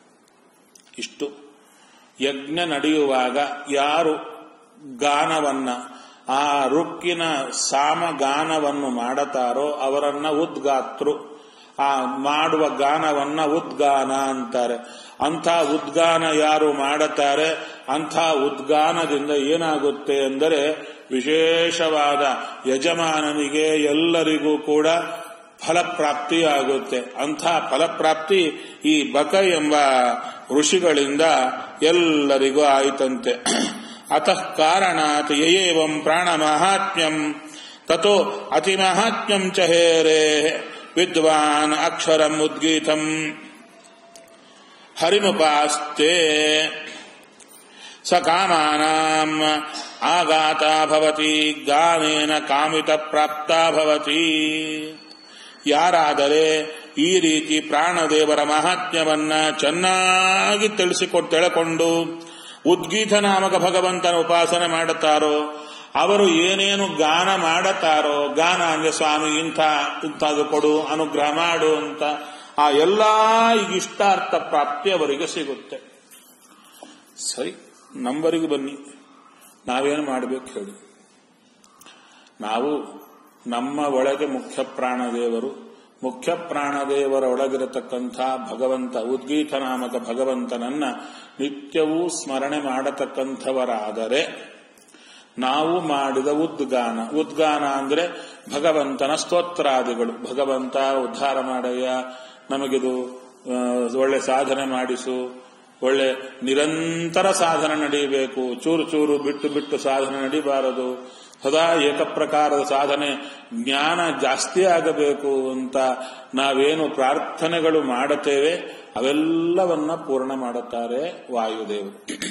ಇಷ್ಟು ಯಜ್ಞ ನಡೆಯುವಾಗ ಯಾರು ಗಾನವನ್ನ ಆ ರುಕ್ಕಿನ ಸಾಮಗಾನವನ್ನು ಮಾಡತಾರೋ ಅವರನ್ನ ಉದ್ಗಾತೃ ಆ ಮಾಡುವ ಗಾನವನ್ನ ಉದ್ಗಾನ ಅಂತಾರೆ ಅಂಥ ಉದ್ಗಾನ ಯಾರು ಮಾಡುತ್ತಾರೆ ಅಂಥ ಉದ್ಗಾನದಿಂದ ಏನಾಗುತ್ತೆ ಎಂದರೆ ವಿಶೇಷವಾದ ಯಜಮಾನನಿಗೆ ಎಲ್ಲರಿಗೂ ಕೂಡ ಫಲಪ್ರಾಪ್ತಿಯಾಗುತ್ತೆ ಅಂಥ ಫಲಪ್ರಾಪ್ತಿ ಈ ಬಕ ಎಂಬ ಋಷಿಗಳಿಂದ ಎಲ್ಲರಿಗೂ ಆಯಿತಂತೆ ಅತಃ ಕಾರಣಾತ್ ಯಯೇವಂ ಪ್ರಾಣ ಮಾಹಾತ್ಮ್ಯಂ ತಥೋ ಅತಿ ಮಾಹಾತ್ಮ್ಯಂ ಚ ಹೇರೇ ವಿದ್ವಾನ್ ಅಕ್ಷರಂ ಉದ್ಗೀತಂ ಹರಿಮುಪಾಸ್ತೆ ಸ ಕಾಮಾನಾಂ ಆಗಾತ ಭವತಿ ಗಾನೇನ ಕಾಮಿತ ಪ್ರಾಪ್ತ ಭವತಿ ಯಾರಾದರೆ ಈ ರೀತಿ ಪ್ರಾಣದೇವರ ಮಹಾತ್ಮ್ಯವನ್ನ ಚೆನ್ನಾಗಿ ತಿಳಿಸಿಕೊಟ್ಟು ತಿಳ್ಕೊಂಡು ಉದ್ಗೀತ ನಾಮಕ ಭಗವಂತನ ಉಪಾಸನೆ ಮಾಡುತ್ತಾರೋ ಅವರು ಏನೇನು ಗಾನ ಮಾಡುತ್ತಾರೋ ಗಾನ ಅಂದ್ರೆ ಸ್ವಾಮಿ ಇಂಥ ಇಂಥದ್ದು ಕೊಡು ಅನುಗ್ರಹ ಮಾಡು ಅಂತ ಆ ಎಲ್ಲಾ ಇಷ್ಟಾರ್ಥ ಪ್ರಾಪ್ತಿ ಅವರಿಗೆ ಸಿಗುತ್ತೆ ಸರಿ ನಂಬರಿಗೆ ಬನ್ನಿ ನಾವೇನು ಮಾಡಬೇಕು ಹೇಳಿ ನಾವು ನಮ್ಮ ಒಳಗೆ ಮುಖ್ಯ ಪ್ರಾಣದೇವರು ಮುಖ್ಯ ಪ್ರಾಣದೇವರ ಒಳಗಿರತಕ್ಕಂಥ ಭಗವಂತ ಉದ್ಗೀತ ನಾಮಕ ಭಗವಂತನನ್ನ ನಿತ್ಯವೂ ಸ್ಮರಣೆ ಮಾಡತಕ್ಕಂಥವರಾದರೆ ನಾವು ಮಾಡಿದ ಉದ್ಗಾನ ಉದ್ಗಾನ ಅಂದ್ರೆ ಭಗವಂತನ ಸ್ತೋತ್ರಾದಿಗಳು ಭಗವಂತ ಉದ್ಧಾರ ಮಾಡಯ್ಯ ನಮಗಿದು ಆ, ಒಳ್ಳೆ ಸಾಧನೆ ಮಾಡಿಸು ಒಳ್ಳೆ ನಿರಂತರ ಸಾಧನೆ ನಡೆಯಬೇಕು ಚೂರು ಚೂರು ಬಿಟ್ಟು ಬಿಟ್ಟು ಸಾಧನೆ ನಡಿಬಾರದು ಸದಾ ಏಕಪ್ರಕಾರದ ಸಾಧನೆ ಜ್ಞಾನ ಜಾಸ್ತಿ ಆಗಬೇಕು ಅಂತ ನಾವೇನು ಪ್ರಾರ್ಥನೆಗಳು ಮಾಡುತ್ತೇವೆ ಅವೆಲ್ಲವನ್ನ ಪೂರ್ಣ ಮಾಡುತ್ತಾರೆ ವಾಯುದೇವರು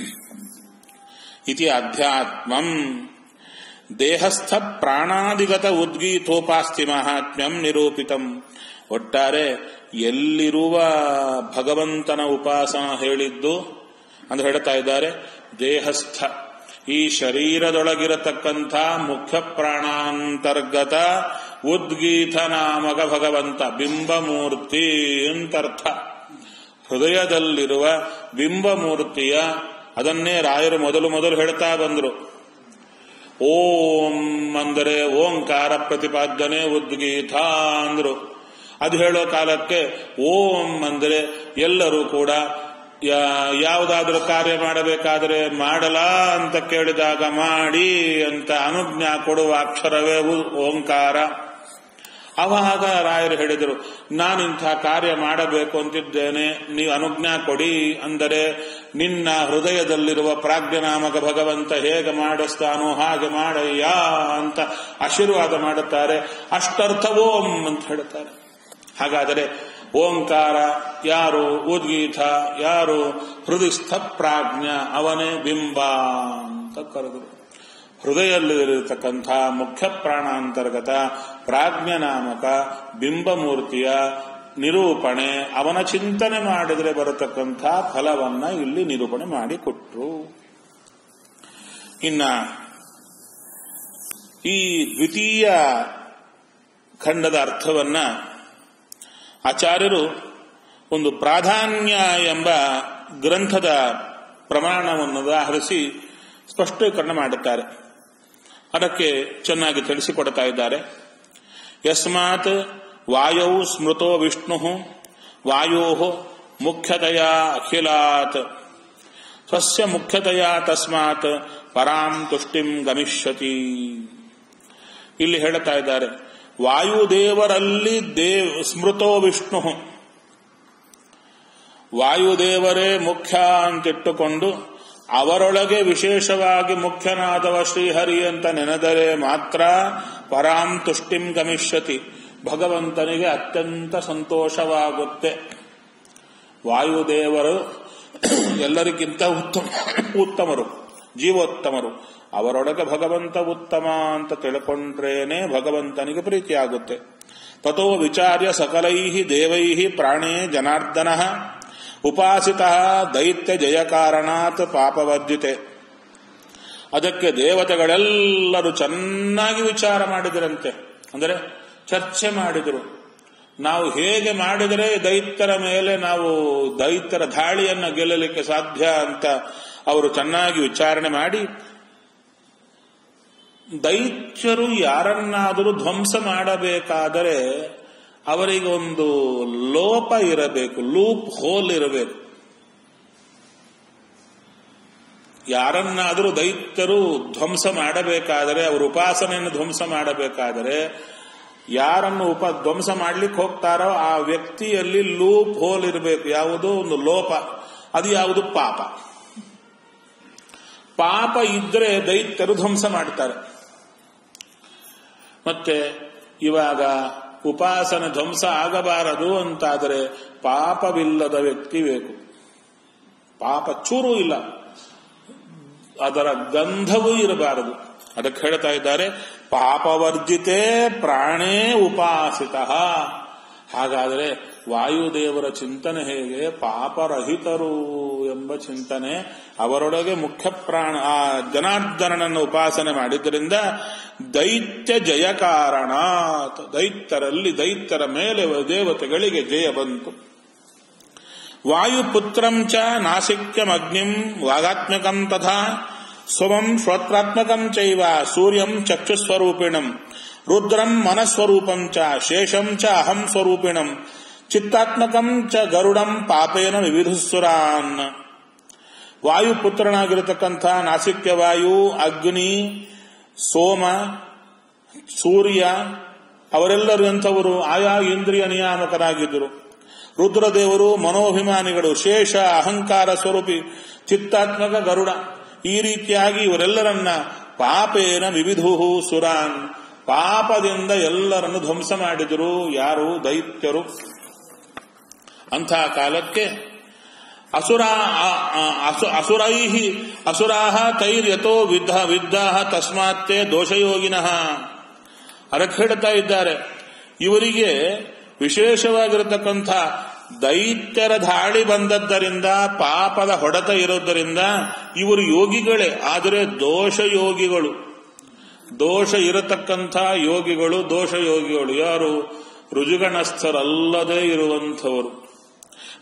ಇತಿ ಅಧ್ಯಾತ್ಮಂ ದೇಹಸ್ಥ ಪ್ರಾಣಾದಿಗತ ಉದ್ಗೀತೋಪಾಸ್ತಿ ಮಹಾತ್ಮ್ಯಂ ನಿರೂಪಿತಂ ಒಟ್ಟಾರೆ ಎಲ್ಲಿರುವ ಭಗವಂತನ ಉಪಾಸನ ಹೇಳಿದ್ದು ಅಂದ್ರೆ ಹೇಳ್ತಾ ಇದ್ದಾರೆ ದೇಹಸ್ಥ ಈ ಶರೀರದೊಳಗಿರತಕ್ಕಂಥ ಮುಖ್ಯ ಪ್ರಾಣಾಂತರ್ಗತ ಉದ್ಗೀತ ನಾಮಕ ಭಗವಂತ ಬಿಂಬಮೂರ್ತಿ ಅಂತರ್ಥ ಹೃದಯದಲ್ಲಿರುವ ಬಿಂಬಮೂರ್ತಿಯ ಅದನ್ನೇ ರಾಯರು ಮೊದಲು ಮೊದಲು ಹೇಳ್ತಾ ಬಂದರು ಓಂ ಅಂದರೆ ಓಂಕಾರ ಪ್ರತಿಪಾದನೆ ಉದ್ಗೀತ ಅಂದ್ರು ಅದು ಹೇಳೋ ಕಾಲಕ್ಕೆ ಓಂ ಅಂದರೆ ಎಲ್ಲರೂ ಕೂಡ ಯಾವುದಾದ್ರೂ ಕಾರ್ಯ ಮಾಡಬೇಕಾದರೆ ಮಾಡಲ ಅಂತ ಕೇಳಿದಾಗ ಮಾಡಿ ಅಂತ ಅನುಜ್ಞಾ ಕೊಡುವ ಅಕ್ಷರವೇ ಓಂಕಾರ ಅವಾಗ ರಾಯರು ಹೇಳಿದರು ನಾನಿಂಥ ಕಾರ್ಯ ಮಾಡಬೇಕು ಅಂತಿದ್ದೇನೆ ನೀವು ಅನುಜ್ಞಾ ಕೊಡಿ ಅಂದರೆ ನಿನ್ನ ಹೃದಯದಲ್ಲಿರುವ ಪ್ರಾಜ್ಞನಾಮಕ ಭಗವಂತ ಹೇಗೆ ಮಾಡಿಸ್ತಾನೋ ಹಾಗೆ ಮಾಡಯ್ಯ ಅಂತ ಆಶೀರ್ವಾದ ಮಾಡುತ್ತಾರೆ ಅಷ್ಟರ್ಥ ಓಂ ಅಂತ ಹೇಳುತ್ತಾರೆ ಹಾಗಾದರೆ ಓಂಕಾರ ಯಾರು ಉದ್ಗೀತ ಯಾರು ಹೃದಯಸ್ಥ ಪ್ರಾಜ್ಞ ಅವನೇ ಬಿಂಬ ಅಂತ ಕರೆದರು ಹೃದಯದಲ್ಲಿರತಕ್ಕಂಥ ಮುಖ್ಯ ಪ್ರಾಣಾಂತರ್ಗತ ಪ್ರಾಜ್ಞನಾಮಕ ಬಿಂಬಮೂರ್ತಿಯ ನಿರೂಪಣೆ ಅವನ ಚಿಂತನೆ ಮಾಡಿದರೆ ಬರತಕ್ಕಂಥ ಫಲವನ್ನ ಇಲ್ಲಿ ನಿರೂಪಣೆ ಮಾಡಿಕೊಟ್ರು ಇನ್ನ ಈ ದ್ವಿತೀಯ ಖಂಡದ ಅರ್ಥವನ್ನ ಆಚಾರ್ಯರು ಒಂದು ಪ್ರಾಧಾನ್ಯ ಎಂಬ ಗ್ರಂಥದ ಪ್ರಮಾಣವನ್ನು ಉದಾಹರಿಸಿ ಸ್ಪಷ್ಟೀಕರಣ ಮಾಡುತ್ತಾರೆ ಅದಕ್ಕೆ ಚೆನ್ನಾಗಿ ತಿಳಿಸಿಕೊಡ್ತಾ ಇದ್ದಾರೆ ಯಸ್ಮಾತ್ ವಾಯೌ ಸ್ಮೃತೋ ವಿಷ್ಣು ವಾಯೋ ಮುಖ್ಯತೆಯ ಅಖಿಲಾತ್ ಸ್ವಸ್ಯ ಮುಖ್ಯತೆಯ ತಸ್ಮಾತ್ ಪರಾಂ ತುಷ್ಟಿಂ ಗಮಿಷ್ಯತಿ ಇಲ್ಲಿ ಹೇಳ್ತಾ ಇದ್ದಾರೆ ವಾಯುದೇವರಲ್ಲಿ ದೇವ್ ಸ್ಮೃತೋ ವಿಷ್ಣು ವಾಯುದೇವರೇ ಮುಖ್ಯ ಅಂತಿಟ್ಟುಕೊಂಡು ಅವರೊಳಗೆ ವಿಶೇಷವಾಗಿ ಮುಖ್ಯನಾದವ ಶ್ರೀಹರಿ ಅಂತ ನೆನೆದರೆ ಮಾತ್ರ ಪರಾಂ ತುಷ್ಟಿಂ ಗಮಿಷ್ಯತಿ ಭಗವಂತನಿಗೆ ಅತ್ಯಂತ ಸಂತೋಷವಾಗುತ್ತೆ ವಾಯುದೇವರು ಎಲ್ಲರಿಗಿಂತ ಉತ್ತಮ ಉತ್ತಮರು ಜೀವೋತ್ತಮರು ಅವರೊಳಗೆ ಭಗವಂತ ಉತ್ತಮ ಅಂತ ತಿಳ್ಕೊಂಡ್ರೇನೆ ಭಗವಂತನಿಗೆ ಪ್ರೀತಿಯಾಗುತ್ತೆ ತಥೋ ವಿಚಾರ್ಯ ಸಕಲೈ ದೇವೈ ಪ್ರಾಣೇ ಜನಾರ್ದನ ಉಪಾಸಿತ ದೈತ್ಯ ಜಯ ಕಾರಣಾತ್ ಪಾಪವರ್ಜಿತೆ ಅದಕ್ಕೆ ದೇವತೆಗಳೆಲ್ಲರೂ ಚೆನ್ನಾಗಿ ವಿಚಾರ ಮಾಡಿದರಂತೆ ಅಂದರೆ ಚರ್ಚೆ ಮಾಡಿದರು ನಾವು ಹೇಗೆ ಮಾಡಿದರೆ ದೈತ್ಯರ ಮೇಲೆ ನಾವು ದೈತ್ಯರ ದಾಳಿಯನ್ನು ಗೆಲ್ಲಲಿಕ್ಕೆ ಸಾಧ್ಯ ಅಂತ ಅವರು ಚೆನ್ನಾಗಿ ವಿಚಾರಣೆ ಮಾಡಿ ದೈತ್ಯರು ಯಾರನ್ನಾದರೂ ಧ್ವಂಸ ಮಾಡಬೇಕಾದರೆ ಅವರಿಗೆ ಒಂದು ಲೋಪ ಇರಬೇಕು ಲೂಪ್ ಹೋಲ್ ಇರಬೇಕು ಯಾರನ್ನಾದರೂ ದೈತ್ಯರು ಧ್ವಂಸ ಮಾಡಬೇಕಾದರೆ ಅವರು ಉಪಾಸನೆಯನ್ನು ಧ್ವಂಸ ಮಾಡಬೇಕಾದರೆ ಯಾರನ್ನು ಉಪ ಧ್ವಂಸ ಮಾಡ್ಲಿಕ್ಕೆ ಹೋಗ್ತಾರೋ ಆ ವ್ಯಕ್ತಿಯಲ್ಲಿ ಲೂಪ್ ಹೋಲ್ ಇರಬೇಕು ಯಾವುದೋ ಒಂದು ಲೋಪ ಅದು ಯಾವುದು ಪಾಪ ಪಾಪ ಇದ್ರೆ ದೈತ್ಯರು ಧ್ವಂಸ ಮಾಡ್ತಾರೆ ಮತ್ತೆ ಇವಾಗ ಉಪಾಸನೆ ಧ್ವಂಸ ಆಗಬಾರದು ಅಂತಾದರೆ ಪಾಪವಿಲ್ಲದ ವ್ಯಕ್ತಿ ಬೇಕು ಪಾಪ ಚೂರು ಇಲ್ಲ ಅದರ ಗಂಧವೂ ಇರಬಾರದು ಅದಕ್ಕೆ ಹೇಳ್ತಾ ಇದ್ದಾರೆ ಪಾಪವರ್ಜಿತೆ ಪ್ರಾಣೇ ಉಪಾಸಿತ ಹಾಗಾದರೆ ವಾಯುದೇವರ ಚಿಂತನೆ ಹೇಗೆ ಪಾಪರಹಿತರು ಎಂಬ ಚಿಂತನೆ ಅವರೊಳಗೆ ಮುಖ್ಯ ಪ್ರಾಣ ಆ ಜನಾರ್ದನನನ್ನು ಉಪಾಸನೆ ಮಾಡಿದ್ದರಿಂದ ದೈತ್ಯ ಜಯ ಕಾರಣ ದೈತ್ಯರಲ್ಲಿ ದೈತ್ಯರ ಮೇಲೆ ದೇವತೆಗಳಿಗೆ ಜಯ ಬಂತು ವಾಯುಪುತ್ರಂ ಚ ನಾಸಿಕ್ಯಮಗ್ನಿಂ ವಾಗಾತ್ಮಕಂ ತಥಾ ಸ್ವಮಂ ಶ್ರೋತ್ರಾತ್ಮಕಂ ಚೈವ ಸೂರ್ಯಂ ಚಕ್ಷುಸ್ವರೂಪಿಣಂ ರುದ್ರಂ ಮನಸ್ವರೂಪಂ ಚ ಶೇಷಂ ಚ ಅಹಂ ಸ್ವರೂಪಿಣಂ ಚಿತ್ತಾತ್ಮಕಂ ಚ ಗರುಡಂ ಪಾಪೇನ ವಿವಿಧುಸುರಾನ್ ವಾಯುಪುತ್ರನಾಗಿರತಕ್ಕಂಥ ನಾಸಿಕ್ಯವಾಯು ಅಗ್ನಿ ಸೋಮ ಸೂರ್ಯ ಅವರೆಲ್ಲರೂ ಎಂಥವರು ಆಯಾ ಇಂದ್ರಿಯ ನಿಯಾಮಕರಾಗಿದ್ದರು ರುದ್ರದೇವರು ಮನೋಭಿಮಾನಿಗಳು ಶೇಷ ಅಹಂಕಾರ ಸ್ವರೂಪಿ ಚಿತ್ತಾತ್ಮಕ ಗರುಡ ಈ ರೀತಿಯಾಗಿ ಇವರೆಲ್ಲರನ್ನ ಪಾಪೇನ ವಿವಿಧು ಸುರಾನ್ ಪಾಪದಿಂದ ಎಲ್ಲರನ್ನು ಧ್ವಂಸ ಮಾಡಿದರು ಯಾರು ದೈತ್ಯರು ಅಂಥ ಕಾಲಕ್ಕೆ ಅಸುರ ಅಸುರೈ ಅಸುರಾಹ ತೈರ್ಯತೋ ವಿದ್ಧ ವಿದ್ಧಾಹ ತಸ್ಮಾತ್ತೇ ದೋಷಯೋಗಿನಃ ಅದಕ್ಕೆ ಹೇಳ್ತಾ ಇದ್ದಾರೆ ಇವರಿಗೆ ವಿಶೇಷವಾಗಿರತಕ್ಕಂಥ ದೈತ್ಯರ ದಾಳಿ ಬಂದದ್ದರಿಂದ ಪಾಪದ ಹೊಡೆತ ಇರೋದರಿಂದ ಇವರು ಯೋಗಿಗಳೇ ಆದರೆ ದೋಷ ಯೋಗಿಗಳು ದೋಷ ಇರತಕ್ಕಂಥ ಯೋಗಿಗಳು ದೋಷ ಯೋಗಿಗಳು ಯಾರು ರುಜುಗಣಸ್ಥರಲ್ಲದೆ ಇರುವಂಥವರು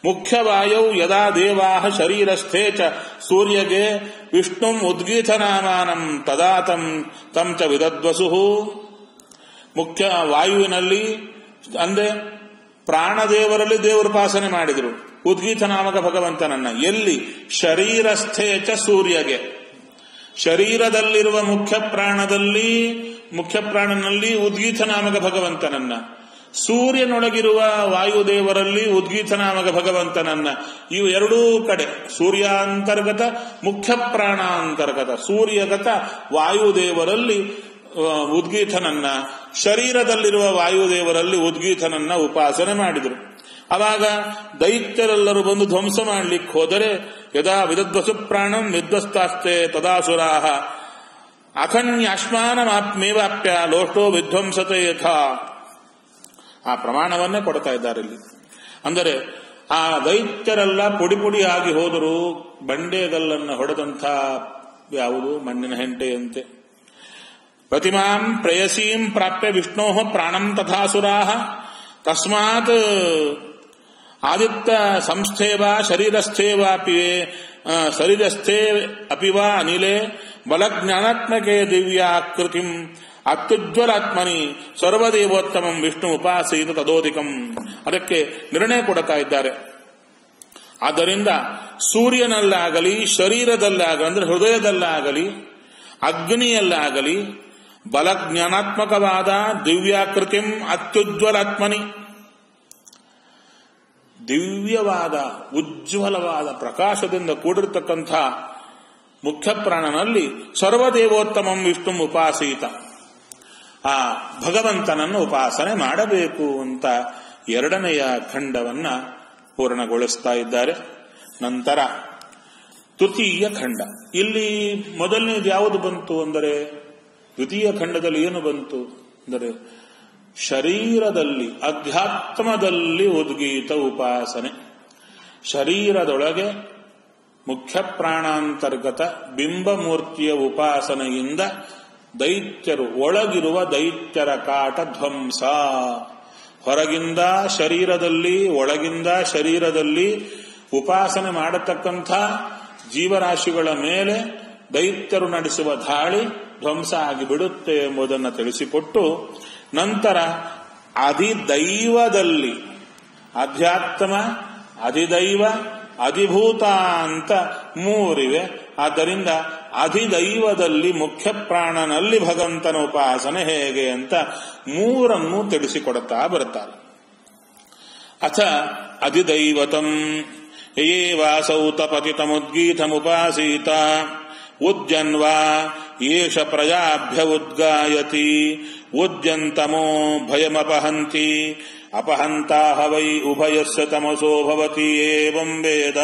ಮುಖ್ಯವಾಯೌ ಯದಾ ದೇವಾ ಶರೀರಸ್ಥೇ ಚ ಸೂರ್ಯಗೆ ವಿಷ್ಣು ಉದ್ಗೀತನಾಮಾನಂ ತದಾ ತಂ ತಂ ಚ ವಿದದ್ವಸು ಮುಖ್ಯ ವಾಯುವಿನಲ್ಲಿ ಅಂದ್ರೆ ಪ್ರಾಣದೇವರಲ್ಲಿ ದೇವರುಪಾಸನೆ ಮಾಡಿದರು ಉದ್ಗೀತ ನಾಮಕ ಭಗವಂತನನ್ನ ಎಲ್ಲಿ ಶರೀರಸ್ಥೇ ಚ ಸೂರ್ಯಗೆ ಶರೀರದಲ್ಲಿರುವ ಮುಖ್ಯ ಪ್ರಾಣದಲ್ಲಿ ಮುಖ್ಯ ಪ್ರಾಣನಲ್ಲಿ ಉದ್ಗೀತ ನಾಮಕ ಭಗವಂತನನ್ನ ಸೂರ್ಯನೊಳಗಿರುವ ವಾಯುದೇವರಲ್ಲಿ ಉದ್ಗೀತ ನಾಮಕ ಭಗವಂತನನ್ನ ಇವು ಎರಡೂ ಕಡೆ ಸೂರ್ಯಾಂತರ್ಗತ ಮುಖ್ಯ ಪ್ರಾಣಾಂತರ್ಗತ ಸೂರ್ಯಗತ ವಾಯುದೇವರಲ್ಲಿ ಉದ್ಗೀತನನ್ನ ಶರೀರದಲ್ಲಿರುವ ವಾಯುದೇವರಲ್ಲಿ ಉದ್ಗೀತನನ್ನ ಉಪಾಸನೆ ಮಾಡಿದರು ಅವಾಗ ದೈತ್ಯರೆಲ್ಲರೂ ಬಂದು ಧ್ವಂಸ ಮಾಡ್ಲಿಕ್ಕೆ ಹೋದರೆ ಯದಾ ವಿದದ್ವಸು ಪ್ರಾಣಂ ವಿಧ್ವಸ್ತಾಸ್ತೆ ತದಾಸುರಾಹ ಅಖನ್ಯಾಶ್ಮಾನಮಾತ್ಮೇವಾಪ್ಯ ಲೋಷ್ಟೋ ವಿಧ್ವಂಸತೆ ಯಥಾ ಆ ಪ್ರಮಾಣವನ್ನೇ ಕೊಡ್ತಾ ಇದ್ದಾರೆ ಇಲ್ಲಿ ಅಂದರೆ ಆ ದೈತ್ಯರೆಲ್ಲ ಪುಡಿ ಪುಡಿಯಾಗಿ ಹೋದರೂ ಬಂಡೆಗಲ್ಲನ್ನು ಹೊಡೆದಂಥ ಯಾವುದು ಮಣ್ಣಿನ ಹೆಂಟೆಯಂತೆ ಪ್ರತಿಮಾಂ ಪ್ರೇಯಸೀಂ ಪ್ರಾಪ್ಯ ವಿಷ್ಣೋ ಪ್ರಾಣಂ ತಥಾಸುರಾ ತಸ್ಮಾತ್ ಆದಿತ್ಯ ಸಂಸ್ಥೇವ ಶರೀರಸ್ಥೇವಾಪಿ ಶರೀರಸ್ಥೇ ಅಪಿ ವಾ ಅನಿಲೆ ಬಲಜ್ಞಾನಾತ್ಮಕೆ ದಿವ್ಯಾಕೃತಿಂ ಅತ್ಯುಜ್ವಲಾತ್ಮನಿ ಸರ್ವದೇವೋತ್ತಮಂ ವಿಷ್ಣು ಉಪಾಸೀತ ತದೋದಿಕಂ ಅದಕ್ಕೆ ನಿರ್ಣಯ ಕೊಡುತ್ತಾ ಇದ್ದಾರೆ ಆದ್ದರಿಂದ ಸೂರ್ಯನಲ್ಲಾಗಲಿ ಶರೀರದಲ್ಲಾಗಲಿ ಅಂದ್ರೆ ಹೃದಯದಲ್ಲಾಗಲಿ ಅಗ್ನಿಯಲ್ಲಾಗಲಿ ಬಲಜ್ಞಾನಾತ್ಮಕವಾದ ದಿವ್ಯಾಕೃತಿಂ ಅತ್ಯುಜ್ವಲಾತ್ಮನಿ ದಿವ್ಯವಾದ ಉಜ್ವಲವಾದ ಪ್ರಕಾಶದಿಂದ ಕೂಡಿರತಕ್ಕಂಥ ಮುಖ್ಯ ಪ್ರಾಣನಲ್ಲಿ ಸರ್ವದೇವೋತ್ತಮಂ ವಿಷ್ಣು ಉಪಾಸೀತ ಆ ಭಗವಂತನನ್ನು ಉಪಾಸನೆ ಮಾಡಬೇಕು ಅಂತ ಎರಡನೆಯ ಖಂಡವನ್ನ ಪೂರ್ಣಗೊಳಿಸ್ತಾ ಇದ್ದಾರೆ ನಂತರ ತೃತೀಯ ಖಂಡ ಇಲ್ಲಿ ಮೊದಲನೇದು ಯಾವುದು ಬಂತು ಅಂದರೆ ದ್ವಿತೀಯ ಖಂಡದಲ್ಲಿ ಏನು ಬಂತು ಅಂದರೆ ಶರೀರದಲ್ಲಿ ಅಧ್ಯಾತ್ಮದಲ್ಲಿ ಉದ್ಗೀತ ಉಪಾಸನೆ ಶರೀರದೊಳಗೆ ಮುಖ್ಯ ಪ್ರಾಣಾಂತರ್ಗತ ಬಿಂಬಮೂರ್ತಿಯ ಉಪಾಸನೆಯಿಂದ ದೈತ್ಯರು ಒಳಗಿರುವ ದೈತ್ಯರ ಕಾಟ ಧ್ವಂಸ ಹೊರಗಿಂದ ಶರೀರದಲ್ಲಿ ಒಳಗಿಂದ ಶರೀರದಲ್ಲಿ ಉಪಾಸನೆ ಮಾಡತಕ್ಕಂಥ ಜೀವರಾಶಿಗಳ ಮೇಲೆ ದೈತ್ಯರು ನಡೆಸುವ ದಾಳಿ ಧ್ವಂಸ ಆಗಿಬಿಡುತ್ತೆ ಎಂಬುದನ್ನು ತಿಳಿಸಿಕೊಟ್ಟು ನಂತರ ಅಧಿದೈವದಲ್ಲಿ ಅಧ್ಯಾತ್ಮ ಅಧಿದೈವ ಅಧಿಭೂತ ಅಂತ ಮೂರಿವೆ ಆದ್ದರಿಂದ ಅಧಿದೈವದಲ್ಲಿ ಮುಖ್ಯ ಪ್ರಾಣನಲ್ಲಿ ಭಗವಂತನ ಉಪಾಸನೆ ಹೇಗೆ ಅಂತ ಮೂರನ್ನು ತಿಳಿಸಿಕೊಡುತ್ತಾ ಬರುತ್ತಾರೆ ಅಥ ಅಧಿದೈವತಂ ಯೇ ವಾಸೌ ತಪತಿತಮುದ್ಗೀತಮುಪಾಸೀತ ಉದ್ಯನ್ವಾ ಏಷ ಪ್ರಜಾಭ್ಯ ಉದ್ಗಾಯತಿ ಉದ್ಯಂತಮೋ ಭಯಮಪಹಂತಿ ಅಪಹಂತಾ ವೈ ಉಭಯಸ್ಯ ತಮಸೋ ಭವತಿ ಏವಂ ವೇದ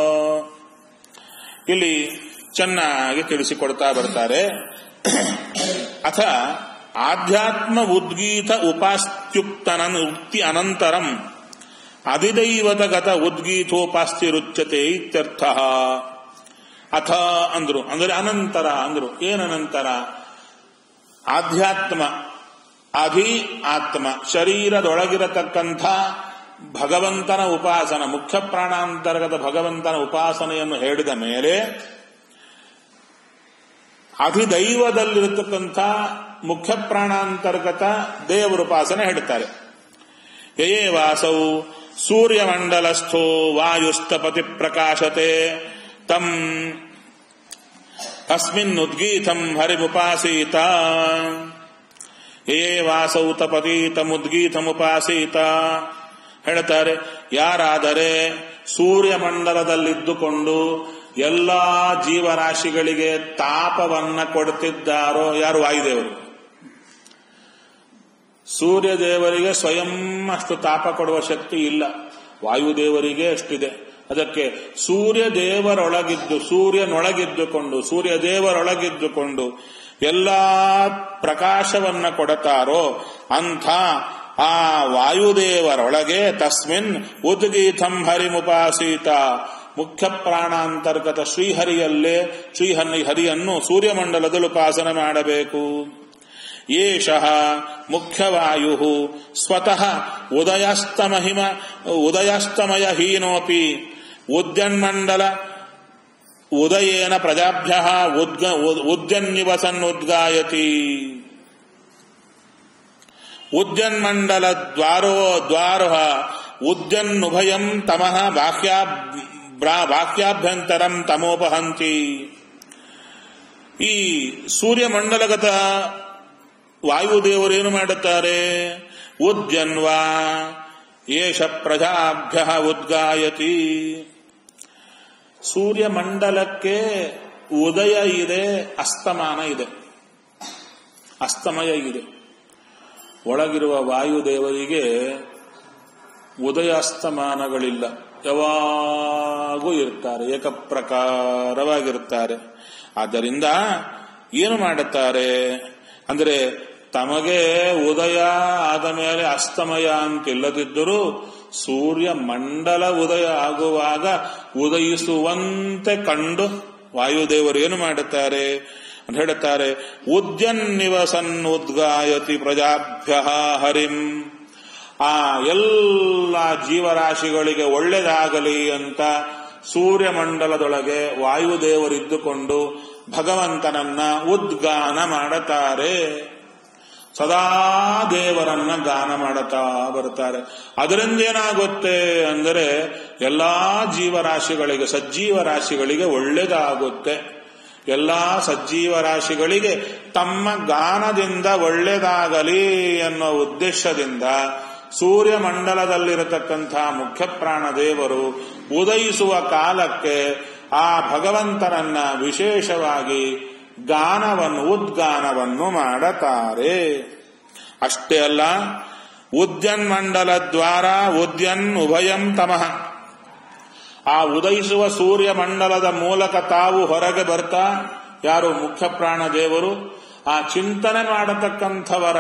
ಇಲ್ಲಿ ಚೆನ್ನಾಗಿ ತಿಳಿಸಿಕೊಡ್ತಾ ಬರ್ತಾರೆ ಅಥ ಆಧ್ಯಾತ್ಮ ಉದ್ಗೀತ ಉಪಾಸ್ತ್ಯುಕ್ತನ ಉಕ್ತಿ ಅನಂತರಂ ಅಧಿದೈವತಗತ ಉದ್ಗೀತೋಪಾಸ್ತಿರುಚ್ಯತೆ ಇತ್ಯರ್ಥ ಅಥ ಅಂದ್ರು ಅಂದರೆ ಅನಂತರ ಅಂದ್ರು ಏನನಂತರ ಆಧ್ಯಾತ್ಮ ಅಧಿ ಆತ್ಮ ಶರೀರದೊಳಗಿರತಕ್ಕಂಥ ಭಗವಂತನ ಉಪಾಸನ ಮುಖ್ಯ ಪ್ರಾಣಾಂತರ್ಗತ ಭಗವಂತನ ಉಪಾಸನೆಯನ್ನು ಹೇಳಿದ ಮೇಲೆ ಅಧಿದೈವದಲ್ಲಿರತಕ್ಕಂಥ ಮುಖ್ಯ ಪ್ರಾಣಾಂತರ್ಗತ ದೇವರ ಉಪಾಸನೆ ಹೇಳ್ತಾರೆ ಯಯೇ ವಾಸೌ ಸೂರ್ಯಮಂಡಲಸ್ಥೋ ವಾಯುಸ್ತಪತಿ ಪ್ರಕಾಶತೆ ತಂ ಅಸ್ಮಿನ್ ಉದ್ಗೀತಂ ಹರಿಮುಪಾಸೀತ ಯೇ ವಾಸೌ ತಪತಿ ತಮುದ್ಗೀತಮುಪಾಸೀತ ಹೇಳ್ತಾರೆ ಯಾರಾದರೆ ಸೂರ್ಯಮಂಡಲದಲ್ಲಿದ್ದುಕೊಂಡು ಎಲ್ಲಾ ಜೀವರಾಶಿಗಳಿಗೆ ತಾಪವನ್ನ ಕೊಡ್ತಿದ್ದಾರೋ ಯಾರು ವಾಯುದೇವರು ಸೂರ್ಯದೇವರಿಗೆ ಸ್ವಯಂ ಅಷ್ಟು ತಾಪ ಕೊಡುವ ಶಕ್ತಿ ಇಲ್ಲ ವಾಯುದೇವರಿಗೆ ಅಷ್ಟಿದೆ ಅದಕ್ಕೆ ಸೂರ್ಯ ದೇವರೊಳಗಿದ್ದು ಸೂರ್ಯನೊಳಗಿದ್ದುಕೊಂಡು ಸೂರ್ಯ ದೇವರೊಳಗಿದ್ದುಕೊಂಡು ಎಲ್ಲಾ ಪ್ರಕಾಶವನ್ನ ಕೊಡತಾರೋ ಅಂಥ ಆ ವಾಯುದೇವರೊಳಗೆ ತಸ್ಮಿನ್ ಉದ್ಗೀತಂ ಹರಿಮುಪಾಸೀತ ಮುಖ್ಯ ಪ್ರಾಣಾಂತರ್ಗತ ಶ್ರೀಹರಿಯಲ್ಲೇ ಶ್ರೀಹರಿ ಹರಿಯನ್ನು ಸೂರ್ಯಮಂಡಲದಲ್ಲಿ ಉಪಾಸನೆ ಮಾಡಬೇಕು ಏಷಃ ಮುಖ್ಯವಾಯು ಸ್ವತಃ ಉದಯಸ್ತಮಹಿಮ ಉದಯಸ್ತಮಯ ಹೀನೋಪಿ ಉದ್ಯನ್ಮಂಡಲ ಉದಯೇನ ಪ್ರಜಾಭ್ಯ ಉದ್ಗ ಉದ್ಯನ್ನಿವಸನ್ ಉದ್ಗಾಯತಿ ಉದ್ಯನ್ಮಂಡಲ ದ್ವಾರೋ ದ್ವಾರ ಉದ್ಯನ್ನುಭಯಂ ತಮಃ ಬಾಹ್ಯಾ ಬಾಹ್ಯಾಭ್ಯಂತರಂ ತಮೋಪಹಂತಿ ಈ ಸೂರ್ಯಮಂಡಲಗತ ವಾಯುದೇವರು ಏನು ಮಾಡುತ್ತಾರೆ ಉದ್ಯನ್ವಾ ಏಷ ಪ್ರಜಾಭ್ಯ ಉದ್ಗಾಯತಿ ಸೂರ್ಯಮಂಡಲಕ್ಕೆ ಉದಯ ಇದೆ ಅಸ್ತಮಾನ ಇದೆ ಅಸ್ತಮಯ ಇದೆ ಒಳಗಿರುವ ವಾಯುದೇವರಿಗೆ ಉದಯ ಅಸ್ತಮಾನಗಳಿಲ್ಲ ಯಾವಾಗೂ ಇರ್ತಾರೆ ಏಕಪ್ರಕಾರವಾಗಿರುತ್ತಾರೆ ಆದ್ದರಿಂದ ಏನು ಮಾಡುತ್ತಾರೆ ಅಂದರೆ ತಮಗೆ ಉದಯ ಆದ ಮೇಲೆ ಅಸ್ತಮಯ ಅಂತಿಲ್ಲದಿದ್ದರೂ ಸೂರ್ಯ ಮಂಡಲ ಉದಯ ಆಗುವಾಗ ಉದಯಿಸುವಂತೆ ಕಂಡು ವಾಯುದೇವರು ಏನು ಮಾಡುತ್ತಾರೆ ಅಂತ ಹೇಳುತ್ತಾರೆ ಉದ್ಯನ್ನಿವಸನ್ ಉದ್ಗಾಯತಿ ಪ್ರಜಾಭ್ಯ ಹರಿಂ ಆ ಎಲ್ಲ ಜೀವರಾಶಿಗಳಿಗೆ ಒಳ್ಳೆದಾಗಲಿ ಅಂತ ಸೂರ್ಯಮಂಡಲದೊಳಗೆ ವಾಯುದೇವರಿದ್ದುಕೊಂಡು ಭಗವಂತನನ್ನ ಉದ್ಗಾನ ಮಾಡುತ್ತಾರೆ ಸದಾ ದೇವರನ್ನ ಗಾನ ಮಾಡುತ್ತಾ ಬರ್ತಾರೆ ಅದರಿಂದ ಏನಾಗುತ್ತೆ ಅಂದರೆ ಎಲ್ಲಾ ಜೀವರಾಶಿಗಳಿಗೆ ಸಜ್ಜೀವ ರಾಶಿಗಳಿಗೆ ಒಳ್ಳೆಯದಾಗುತ್ತೆ ಎಲ್ಲಾ ಸಜ್ಜೀವ ರಾಶಿಗಳಿಗೆ ತಮ್ಮ ಗಾನದಿಂದ ಒಳ್ಳೆಯದಾಗಲಿ ಅನ್ನೋ ಉದ್ದೇಶದಿಂದ ಸೂರ್ಯಮಂಡಲದಲ್ಲಿರತಕ್ಕಂಥ ಮುಖ್ಯ ಪ್ರಾಣ ದೇವರು ಉದಯಿಸುವ ಕಾಲಕ್ಕೆ ಆ ಭಗವಂತನನ್ನ ವಿಶೇಷವಾಗಿ ಗಾನವನ್ನು ಉದ್ಗಾನವನ್ನು ಮಾಡುತ್ತಾರೆ ಅಷ್ಟೇ ಅಲ್ಲ ಉದ್ಯನ್ ಮಂಡಲ ದ್ವಾರ ಉದ್ಯನ್ ಉಭಯಂ ತಮಃ ಆ ಉದಯಿಸುವ ಸೂರ್ಯ ಮಂಡಲದ ಮೂಲಕ ತಾವು ಹೊರಗೆ ಬರ್ತಾ ಯಾರು ಮುಖ್ಯ ಪ್ರಾಣ ದೇವರು ಆ ಚಿಂತನೆ ಮಾಡತಕ್ಕಂಥವರ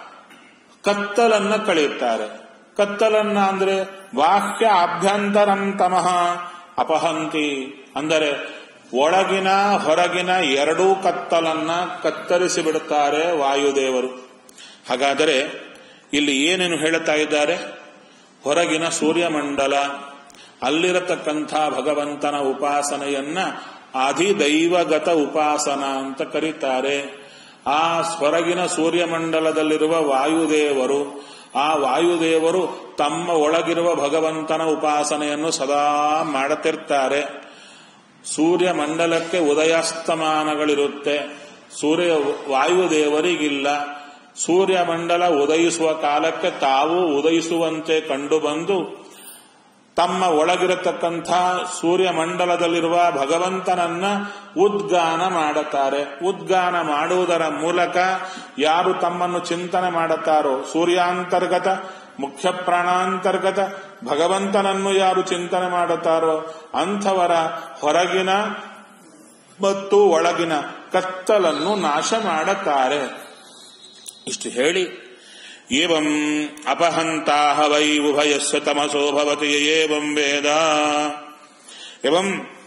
ಕತ್ತಲನ್ನ ಕಳೆಯುತ್ತಾರೆ ಕತ್ತಲನ್ನ ಅಂದ್ರೆ ಬಾಹ್ಯ ಅಭ್ಯಂತರಂ ತಮಃ ಅಪಹಂತಿ ಅಂದರೆ ಒಳಗಿನ ಹೊರಗಿನ ಎರಡೂ ಕತ್ತಲನ್ನ ಕತ್ತರಿಸಿ ಬಿಡುತ್ತಾರೆ ವಾಯುದೇವರು ಹಾಗಾದರೆ ಇಲ್ಲಿ ಏನೇನು ಹೇಳುತ್ತಾ ಇದ್ದಾರೆ ಹೊರಗಿನ ಸೂರ್ಯಮಂಡಲ ಅಲ್ಲಿರತಕ್ಕಂಥ ಭಗವಂತನ ಉಪಾಸನೆಯನ್ನ ಅಧಿದೈವಗತ ಉಪಾಸನ ಅಂತ ಕರೀತಾರೆ ಆ ಹೊರಗಿನ ಸೂರ್ಯಮಂಡಲದಲ್ಲಿರುವ ವಾಯುದೇವರು ಆ ವಾಯುದೇವರು ತಮ್ಮ ಒಳಗಿರುವ ಭಗವಂತನ ಉಪಾಸನೆಯನ್ನು ಸದಾ ಮಾಡುತ್ತಿರ್ತಾರೆ ಸೂರ್ಯ ಮಂಡಲಕ್ಕೆ ಉದಯಾಸ್ತಮಾನಗಳಿರುತ್ತೆ ಸೂರ್ಯ ವಾಯುದೇವರಿಗಿಲ್ಲ ಸೂರ್ಯ ಮಂಡಲ ಉದಯಿಸುವ ಕಾಲಕ್ಕೆ ತಾವು ಉದಯಿಸುವಂತೆ ಕಂಡುಬಂದು ತಮ್ಮ ಒಳಗಿರತಕ್ಕಂಥ ಸೂರ್ಯ ಮಂಡಲದಲ್ಲಿರುವ ಭಗವಂತನನ್ನ ಉದ್ಗಾನ ಮಾಡುತ್ತಾರೆ ಉದ್ಗಾನ ಮಾಡುವುದರ ಮೂಲಕ ಯಾರು ತಮ್ಮನ್ನು ಚಿಂತನೆ ಮಾಡುತ್ತಾರೋ ಸೂರ್ಯಾಂತರ್ಗತ ಮುಖ್ಯ ಪ್ರಾಣಾಂತರ್ಗತ ಭಗವಂತನನ್ನು ಯಾರು ಚಿಂತನೆ ಮಾಡುತ್ತಾರೋ ಅಂಥವರ ಹೊರಗಿನ ಮತ್ತು ಒಳಗಿನ ಕತ್ತಲನ್ನು ನಾಶ ಮಾಡುತ್ತಾರೆ ಇಷ್ಟು ಹೇಳಿ ಏವಂ ಅಪಹಂತಾಹ ವೈ ಉಭಯಸ್ಯ ತಮಸೋ ಭವತಿ ಏವಂ ವೇದ ಏವಂ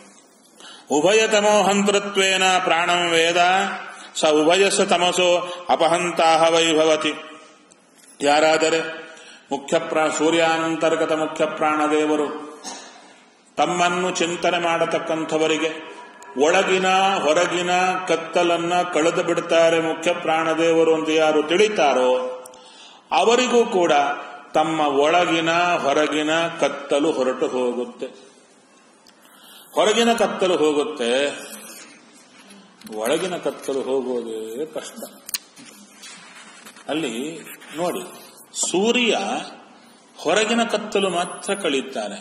ಉಭಯತಮೋ ಹಂತೃತ್ವೇನ ಪ್ರಾಣಂ ವೇದ ಸ ಉಭಯಸ್ಯ ತಮಸೋ ಅಪಹಂತಾಹ ವೈ ಭವತಿ ಯಾರಾದರೆ ಮುಖ್ಯ ಪ್ರಾ ಸೂರ್ಯಾಂತರ್ಗತ ಮುಖ್ಯ ಪ್ರಾಣದೇವರು ತಮ್ಮನ್ನು ಚಿಂತನೆ ಮಾಡತಕ್ಕಂಥವರಿಗೆ ಒಳಗಿನ ಹೊರಗಿನ ಕತ್ತಲನ್ನ ಕಳೆದು ಬಿಡ್ತಾರೆ ಮುಖ್ಯ ಪ್ರಾಣದೇವರು ಅಂತ ಯಾರು ತಿಳಿತಾರೋ ಅವರಿಗೂ ಕೂಡ ತಮ್ಮ ಒಳಗಿನ ಹೊರಗಿನ ಕತ್ತಲು ಹೊರಟು ಹೋಗುತ್ತೆ ಹೊರಗಿನ ಕತ್ತಲು ಹೋಗುತ್ತೆ ಒಳಗಿನ ಕತ್ತಲು ಹೋಗೋದೇ ಕಷ್ಟ ಅಲ್ಲಿ ನೋಡಿ ಸೂರ್ಯ ಹೊರಗಿನ ಕತ್ತಲು ಮಾತ್ರ ಕಳೀತಾನೆ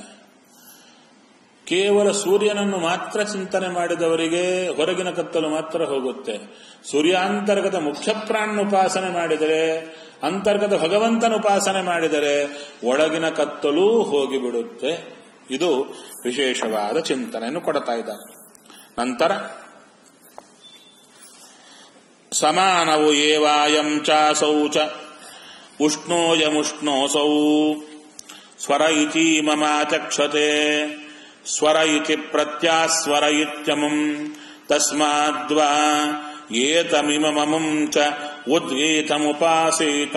ಕೇವಲ ಸೂರ್ಯನನ್ನು ಮಾತ್ರ ಚಿಂತನೆ ಮಾಡಿದವರಿಗೆ ಹೊರಗಿನ ಕತ್ತಲು ಮಾತ್ರ ಹೋಗುತ್ತೆ ಸೂರ್ಯಾಂತರ್ಗತ ಮುಖ್ಯ ಪ್ರಾಣ ಉಪಾಸನೆ ಮಾಡಿದರೆ ಅಂತರ್ಗತ ಭಗವಂತನ ಉಪಾಸನೆ ಮಾಡಿದರೆ ಒಳಗಿನ ಕತ್ತಲೂ ಹೋಗಿಬಿಡುತ್ತೆ ಇದು ವಿಶೇಷವಾದ ಚಿಂತನೆಯನ್ನು ಕೊಡ್ತಾ ಇದ್ದಾರೆ ನಂತರ ಸಮಾನವು ಏವಾಯಂ ಚಾಸೌ ಚ ಉಷ್ಣೋಯಮುಷ್ಣೋಸೌ ಸ್ವರ ಇತಿ ಮಮಾಚಕ್ಷತೆ ಸ್ವರ ಇತಿ ಪ್ರತ್ಯಾಸ್ವರ ಇತ್ಯಮಂ ತಸ್ಮಾದ್ವಾ ಏತಮಿಮಮಂ ಚ ಉದ್ಗೀತಮುಪಾಸೀತ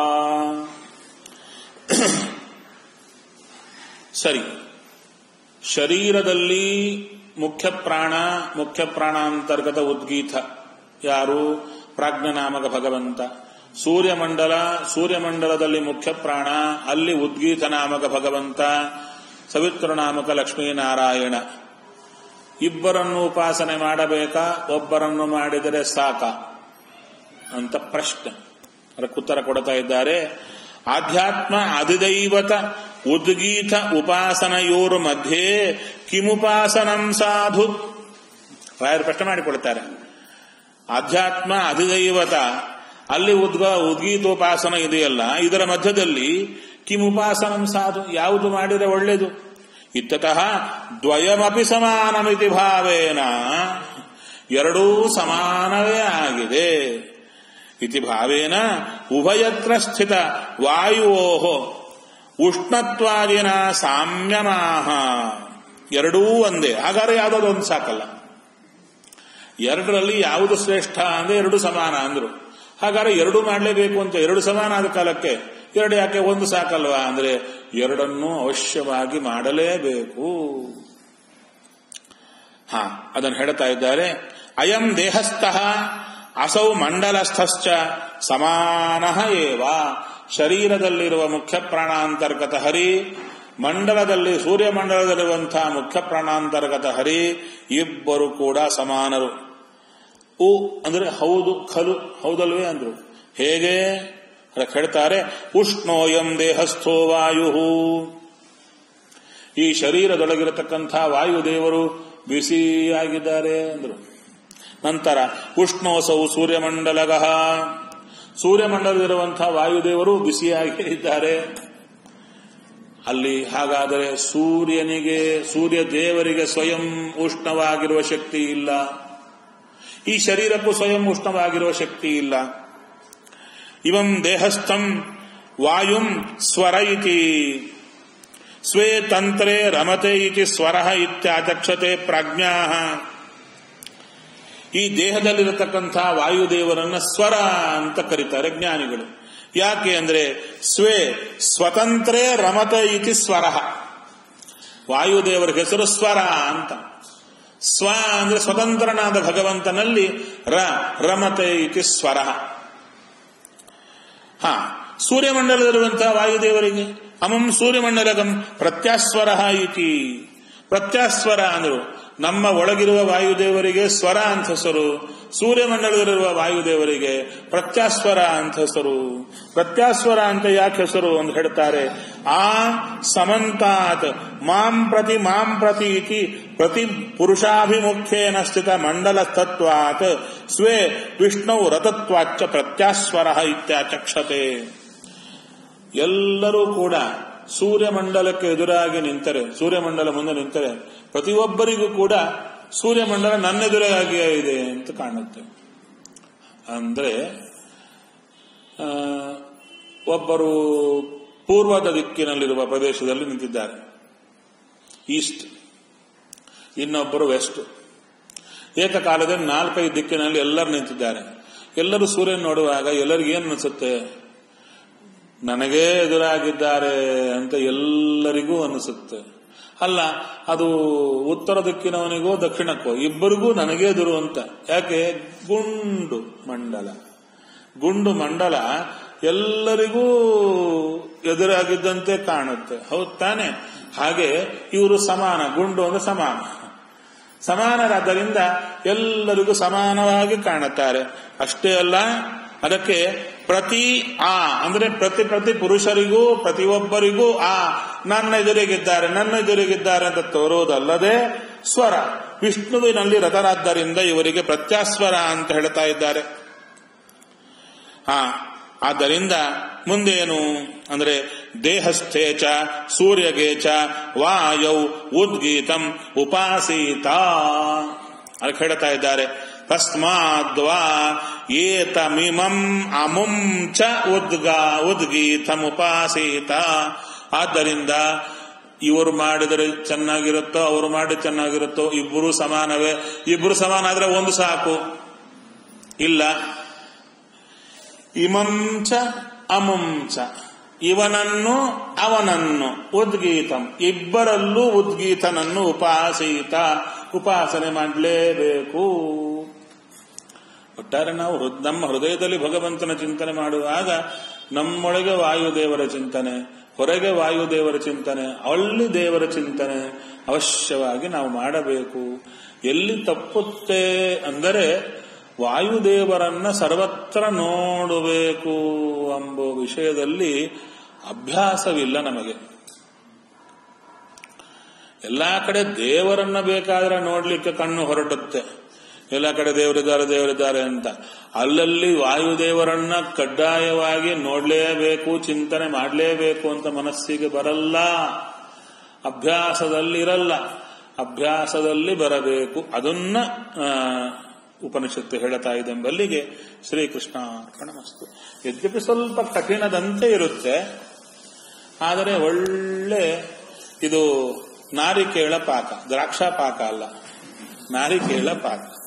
ಸರಿ ಶರೀರದಲ್ಲಿ ಮುಖ್ಯ ಪ್ರಾಣ ಮುಖ್ಯ ಪ್ರಾಣಾಂತರ್ಗತ ಉದ್ಗೀತ ಯಾರು ಪ್ರಾಜ್ಞನಾಮಕ ಭಗವಂತ ಸೂರ್ಯಮಂಡಲ ಸೂರ್ಯಮಂಡಲದಲ್ಲಿ ಮುಖ್ಯ ಪ್ರಾಣ ಅಲ್ಲಿ ಉದ್ಗೀತ ನಾಮಕ ಭಗವಂತ ಸವಿತ್ರನಾಮಕ ಲಕ್ಷ್ಮೀನಾರಾಯಣ ಇಬ್ಬರನ್ನು ಉಪಾಸನೆ ಮಾಡಬೇಕಾ ಒಬ್ಬರನ್ನು ಮಾಡಿದರೆ ಸಾಕ ಅಂತ ಪ್ರಶ್ನೆ ಅದಕ್ಕೆ ಉತ್ತರ ಕೊಡ್ತಾ ಇದ್ದಾರೆ ಆಧ್ಯಾತ್ಮ ಅಧಿದೈವತ ಉದ್ಗೀತ ಉಪಾಸನೆಯೋರು ಮಧ್ಯೆ ಕಿಮುಪಾಸನಂ ಸಾಧು ರಾಯರು ಪ್ರಶ್ನೆ ಮಾಡಿಕೊಡ್ತಾರೆ ಆಧ್ಯಾತ್ಮ ಅಧಿದೈವತ ಅಲ್ಲಿ ಉದ್ಗ ಉದ್ಗೀತೋಪಾಸನ ಇದೆಯಲ್ಲ ಇದರ ಮಧ್ಯದಲ್ಲಿ ಕಿಮುಪಾಸನಂ ಸಾಧು ಯಾವುದು ಮಾಡಿದರೆ ಒಳ್ಳೆಯದು ಇತ್ತತಃ ದ್ವಯಮಪಿ ಸಮಾನಮಿತಿ ಭಾವೇನ ಎರಡೂ ಸಮಾನವೇ ಆಗಿದೆ ಇತಿ ಭಾವೇನ ಉಭಯತ್ರ ಸ್ಥಿತ ವಾಯುವೋ ಉಷ್ಣತ್ವಾದಿನ ಸಾಮ್ಯಮಾಹ ಎರಡೂ ಒಂದೇ ಹಾಗಾದ್ರೆ ಯಾವುದಾದ್ರು ಒಂದು ಸಾಕಲ್ಲ ಎರಡರಲ್ಲಿ ಯಾವುದು ಶ್ರೇಷ್ಠ ಅಂದ್ರೆ ಎರಡು ಸಮಾನ ಅಂದ್ರು ಹಾಗಾದ್ರೆ ಎರಡು ಮಾಡಲೇಬೇಕು ಅಂತ ಎರಡು ಸಮಾನ ಆದ ಕಾಲಕ್ಕೆ ಎರಡು ಯಾಕೆ ಒಂದು ಸಾಕಲ್ವಾ ಅಂದ್ರೆ ಎರಡನ್ನೂ ಅವಶ್ಯವಾಗಿ ಮಾಡಲೇಬೇಕು ಹಾ ಅದನ್ನು ಹೇಳ್ತಾ ಇದ್ದಾರೆ ಅಯಂ ದೇಹಸ್ಥಃ ಅಸೌ ಮಂಡಲಸ್ಥಶ್ಚ ಸಮಾನ ಏವ ಶರೀರದಲ್ಲಿರುವ ಮುಖ್ಯ ಪ್ರಾಣಾಂತರ್ಗತ ಹರಿ ಮಂಡಲದಲ್ಲಿ ಸೂರ್ಯಮಂಡಲದಲ್ಲಿರುವಂತಹ ಮುಖ್ಯ ಪ್ರಾಣಾಂತರ್ಗತ ಹರಿ ಇಬ್ಬರು ಕೂಡ ಸಮಾನರು ಉ ಅಂದ್ರೆ ಹೌದು ಖಲು ಹೌದಲ್ವೇ ಅಂದ್ರು ಹೇಗೆ ಅದಕ್ಕೆ ಹೇಳ್ತಾರೆ ಉಷ್ಣೋಯಂ ದೇಹಸ್ಥೋ ವಾಯು ಈ ಶರೀರದೊಳಗಿರತಕ್ಕಂಥ ವಾಯುದೇವರು ಬಿಸಿಯಾಗಿದ್ದಾರೆ ಅಂದ್ರು ನಂತರ ಉಷ್ಣೋಸೌ ಸೂರ್ಯಮಂಡಲಗಃ ಸೂರ್ಯಮಂಡಲದಲ್ಲಿರುವಂತಹ ವಾಯುದೇವರು ಬಿಸಿಯಾಗಿ ಇದ್ದಾರೆ ಅಲ್ಲಿ ಹಾಗಾದರೆ ಸೂರ್ಯನಿಗೆ ಸೂರ್ಯ ದೇವರಿಗೆ ಸ್ವಯಂ ಉಷ್ಣವಾಗಿರುವ ಶಕ್ತಿ ಇಲ್ಲ ಈ ಶರೀರಕ್ಕೂ ಸ್ವಯಂ ಉಷ್ಣವಾಗಿರುವ ಶಕ್ತಿ ಇಲ್ಲ ಇವಂ ದೇಹಸ್ಥಂ ವಾಯುಂ ಸ್ವರ ಇತಿ ಸ್ವೇ ತಂತ್ರೆ ರಮತೆ ಇತಿ ಸ್ವರ ಇತ್ಯಾಚಕ್ಷತೆ ಪ್ರಾಜ್ಞಾ ಈ ದೇಹದಲ್ಲಿರತಕ್ಕಂಥ ವಾಯುದೇವರನ್ನ ಸ್ವರ ಅಂತ ಕರೀತಾರೆ ಜ್ಞಾನಿಗಳು ಯಾಕೆ ಅಂದ್ರೆ ಸ್ವೇ ಸ್ವತಂತ್ರೇ ರಮತ ಇತಿ ಸ್ವರ ವಾಯುದೇವರ ಹೆಸರು ಸ್ವರ ಅಂತ ಸ್ವ ಅಂದ್ರೆ ಸ್ವತಂತ್ರನಾದ ಭಗವಂತನಲ್ಲಿ ರ ರಮತೆ ಇತಿ ಸ್ವರ ಹಾ ಸೂರ್ಯಮಂಡಲದಲ್ಲಿರುವಂತಹ ವಾಯುದೇವರಿಗೆ ಅಮಂ ಸೂರ್ಯಮಂಡಲಗಂ ಪ್ರತ್ಯಾಸ್ವರ ಇತಿ ಪ್ರತ್ಯಾಸ್ವರ ಅಂದ್ರು ನಮ್ಮ ಒಳಗಿರುವ ವಾಯುದೇವರಿಗೆ ಸ್ವರ ಅಂತ ಹೆಸರು ಸೂರ್ಯಮಂಡಲದಲ್ಲಿರುವ ವಾಯುದೇವರಿಗೆ ಪ್ರತ್ಯಾಸ್ವರ ಅಂತ ಹೆಸರು ಪ್ರತ್ಯಾಸ್ವರ ಅಂತ ಯಾಕೆ ಹೆಸರು ಅಂತ ಹೇಳ್ತಾರೆ ಆ ಸಮಂತಾತ್ ಮಾಂ ಪ್ರತಿ ಮಾಂ ಪ್ರತಿ ಇತಿ ಪ್ರತಿ ಪುರುಷಾಭಿಮುಖ್ಯೇನ ಸ್ಥಿತ ಮಂಡಲ ತತ್ವಾತ್ ಸ್ವೇ ವಿಷ್ಣು ರತತ್ವಾಚ್ಚ ಪ್ರತ್ಯಾಸ್ವರ ಇತ್ಯಾಚಕ್ಷತೆ ಎಲ್ಲರೂ ಕೂಡ ಸೂರ್ಯಮಂಡಲಕ್ಕೆ ಎದುರಾಗಿ ನಿಂತರೆ ಸೂರ್ಯಮಂಡಲ ಮುಂದೆ ನಿಂತರೆ ಪ್ರತಿಯೊಬ್ಬರಿಗೂ ಕೂಡ ಸೂರ್ಯಮಂಡಲ ನನ್ನೆದುರಾಗಿಯೇ ಇದೆ ಅಂತ ಕಾಣುತ್ತೆ ಅಂದ್ರೆ ಆ, ಒಬ್ಬರು ಪೂರ್ವದ ದಿಕ್ಕಿನಲ್ಲಿರುವ ಪ್ರದೇಶದಲ್ಲಿ ನಿಂತಿದ್ದಾರೆ ಈಸ್ಟ್ ಇನ್ನೊಬ್ಬರು ವೆಸ್ಟ್ ಏಕಕಾಲದಲ್ಲಿ ನಾಲ್ಕೈದು ದಿಕ್ಕಿನಲ್ಲಿ ಎಲ್ಲರೂ ನಿಂತಿದ್ದಾರೆ ಎಲ್ಲರೂ ಸೂರ್ಯನ ನೋಡುವಾಗ ಎಲ್ಲರಿಗೂ ಏನು ಅನಿಸುತ್ತೆ ನನಗೇ ಎದುರಾಗಿದ್ದಾರೆ ಅಂತ ಎಲ್ಲರಿಗೂ ಅನಿಸುತ್ತೆ ಅಲ್ಲ ಅದು ಉತ್ತರ ದಿಕ್ಕಿನವನಿಗೋ ದಕ್ಷಿಣಕ್ಕೋ ಇಬ್ಬರಿಗೂ ನನಗೇ ಎದುರು ಅಂತ ಯಾಕೆ ಗುಂಡು ಮಂಡಲ ಗುಂಡು ಮಂಡಲ ಎಲ್ಲರಿಗೂ ಎದುರಾಗಿದ್ದಂತೆ ಕಾಣುತ್ತೆ ಹೌದ್ ತಾನೆ ಹಾಗೆ ಇವರು ಸಮಾನ ಗುಂಡು ಅಂದ್ರೆ ಸಮಾನ ಸಮಾನರಾದ್ದರಿಂದ ಎಲ್ಲರಿಗೂ ಸಮಾನವಾಗಿ ಕಾಣುತ್ತಾರೆ ಅಷ್ಟೇ ಅಲ್ಲ ಅದಕ್ಕೆ ಪ್ರತಿ ಆ ಅಂದ್ರೆ ಪ್ರತಿ ಪ್ರತಿ ಪುರುಷರಿಗೂ ಪ್ರತಿಯೊಬ್ಬರಿಗೂ ಆ ನನ್ನ ಎದುರಿಗಿದ್ದಾರೆ ನನ್ನ ಎದುರಿಗಿದ್ದಾರೆ ಅಂತ ತೋರುವುದಲ್ಲದೆ ಸ್ವರ ವಿಷ್ಣುವಿನಲ್ಲಿ ರಥರಾದ್ದರಿಂದ ಇವರಿಗೆ ಪ್ರತ್ಯಾಸ್ವರ ಅಂತ ಹೇಳ್ತಾ ಇದ್ದಾರೆ ಆ ಆದ್ದರಿಂದ ಮುಂದೇನು ಅಂದ್ರೆ ದೇಹಸ್ಥೇಚ ಸೂರ್ಯಗೇಚ ವಾಯೌ ಉದ್ಗೀತಂ ಉಪಾಸೀತ ಅದಕ್ಕೆ ಹೇಳ್ತಾ ಇದ್ದಾರೆ ತಸ್ಮಾದ್ವಾ ಏತಮಿಮಂ ಅಮುಂ ಚ ಉದ್ಗಾ ಉದ್ಗೀತಮುಪಾಸೀತ ಆದ್ದರಿಂದ ಇವರು ಮಾಡಿದರೆ ಚೆನ್ನಾಗಿರುತ್ತೋ ಅವರು ಮಾಡಿ ಚೆನ್ನಾಗಿರುತ್ತೋ ಇಬ್ಬರು ಸಮಾನವೇ ಇಬ್ಬರು ಸಮಾನ ಆದ್ರೆ ಒಂದು ಸಾಕು ಇಲ್ಲ ಇಮಂಚ ಅಮಂಚ ಇವನನ್ನು ಅವನನ್ನು ಉದ್ಗೀತಂ ಇಬ್ಬರಲ್ಲೂ ಉದ್ಗೀತನನ್ನು ಉಪಾಸೀತ ಉಪಾಸನೆ ಮಾಡಲೇಬೇಕು ಒಟ್ಟಾರೆ ನಾವು ಹೃದ್- ನಮ್ಮ ಹೃದಯದಲ್ಲಿ ಭಗವಂತನ ಚಿಂತನೆ ಮಾಡುವಾಗ ನಮ್ಮೊಳಗೆ ವಾಯುದೇವರ ಚಿಂತನೆ ಹೊರಗೆ ವಾಯುದೇವರ ಚಿಂತನೆ ಅಲ್ಲಿ ದೇವರ ಚಿಂತನೆ ಅವಶ್ಯವಾಗಿ ನಾವು ಮಾಡಬೇಕು ಎಲ್ಲಿ ತಪ್ಪುತ್ತೆ ಅಂದರೆ ವಾಯುದೇವರನ್ನ ಸರ್ವತ್ರ ನೋಡಬೇಕು ಎಂಬ ವಿಷಯದಲ್ಲಿ ಅಭ್ಯಾಸವಿಲ್ಲ ನಮಗೆ ಎಲ್ಲಾ ಕಡೆ ದೇವರನ್ನ ಬೇಕಾದ್ರೆ ನೋಡ್ಲಿಕ್ಕೆ ಕಣ್ಣು ಹೊರಡುತ್ತೆ ಎಲ್ಲ ಕಡೆ ದೇವರಿದ್ದಾರೆ ದೇವರಿದ್ದಾರೆ ಅಂತ ಅಲ್ಲಲ್ಲಿ ವಾಯುದೇವರನ್ನ ಕಡ್ಡಾಯವಾಗಿ ನೋಡ್ಲೇಬೇಕು ಚಿಂತನೆ ಮಾಡಲೇಬೇಕು ಅಂತ ಮನಸ್ಸಿಗೆ ಬರಲ್ಲ ಅಭ್ಯಾಸದಲ್ಲಿರಲ್ಲ ಅಭ್ಯಾಸದಲ್ಲಿ ಬರಬೇಕು ಅದನ್ನ ಆ, ಉಪನಿಷತ್ತು ಹೇಳುತ್ತಾ ಇದೆ ಎಂಬಲ್ಲಿಗೆ ಶ್ರೀಕೃಷ್ಣ ಅರ್ಪಣಮಸ್ತು ಯದ್ಯಪಿ ಸ್ವಲ್ಪ ಕಠಿಣದಂತೆ ಇರುತ್ತೆ ಆದರೆ ಒಳ್ಳೆ ಇದು ನಾರಿಕೇಳ ಪಾಕ ದ್ರಾಕ್ಷಾ ಪಾಕ ಅಲ್ಲ ನಾರಿಕೇಳ ಪಾಕ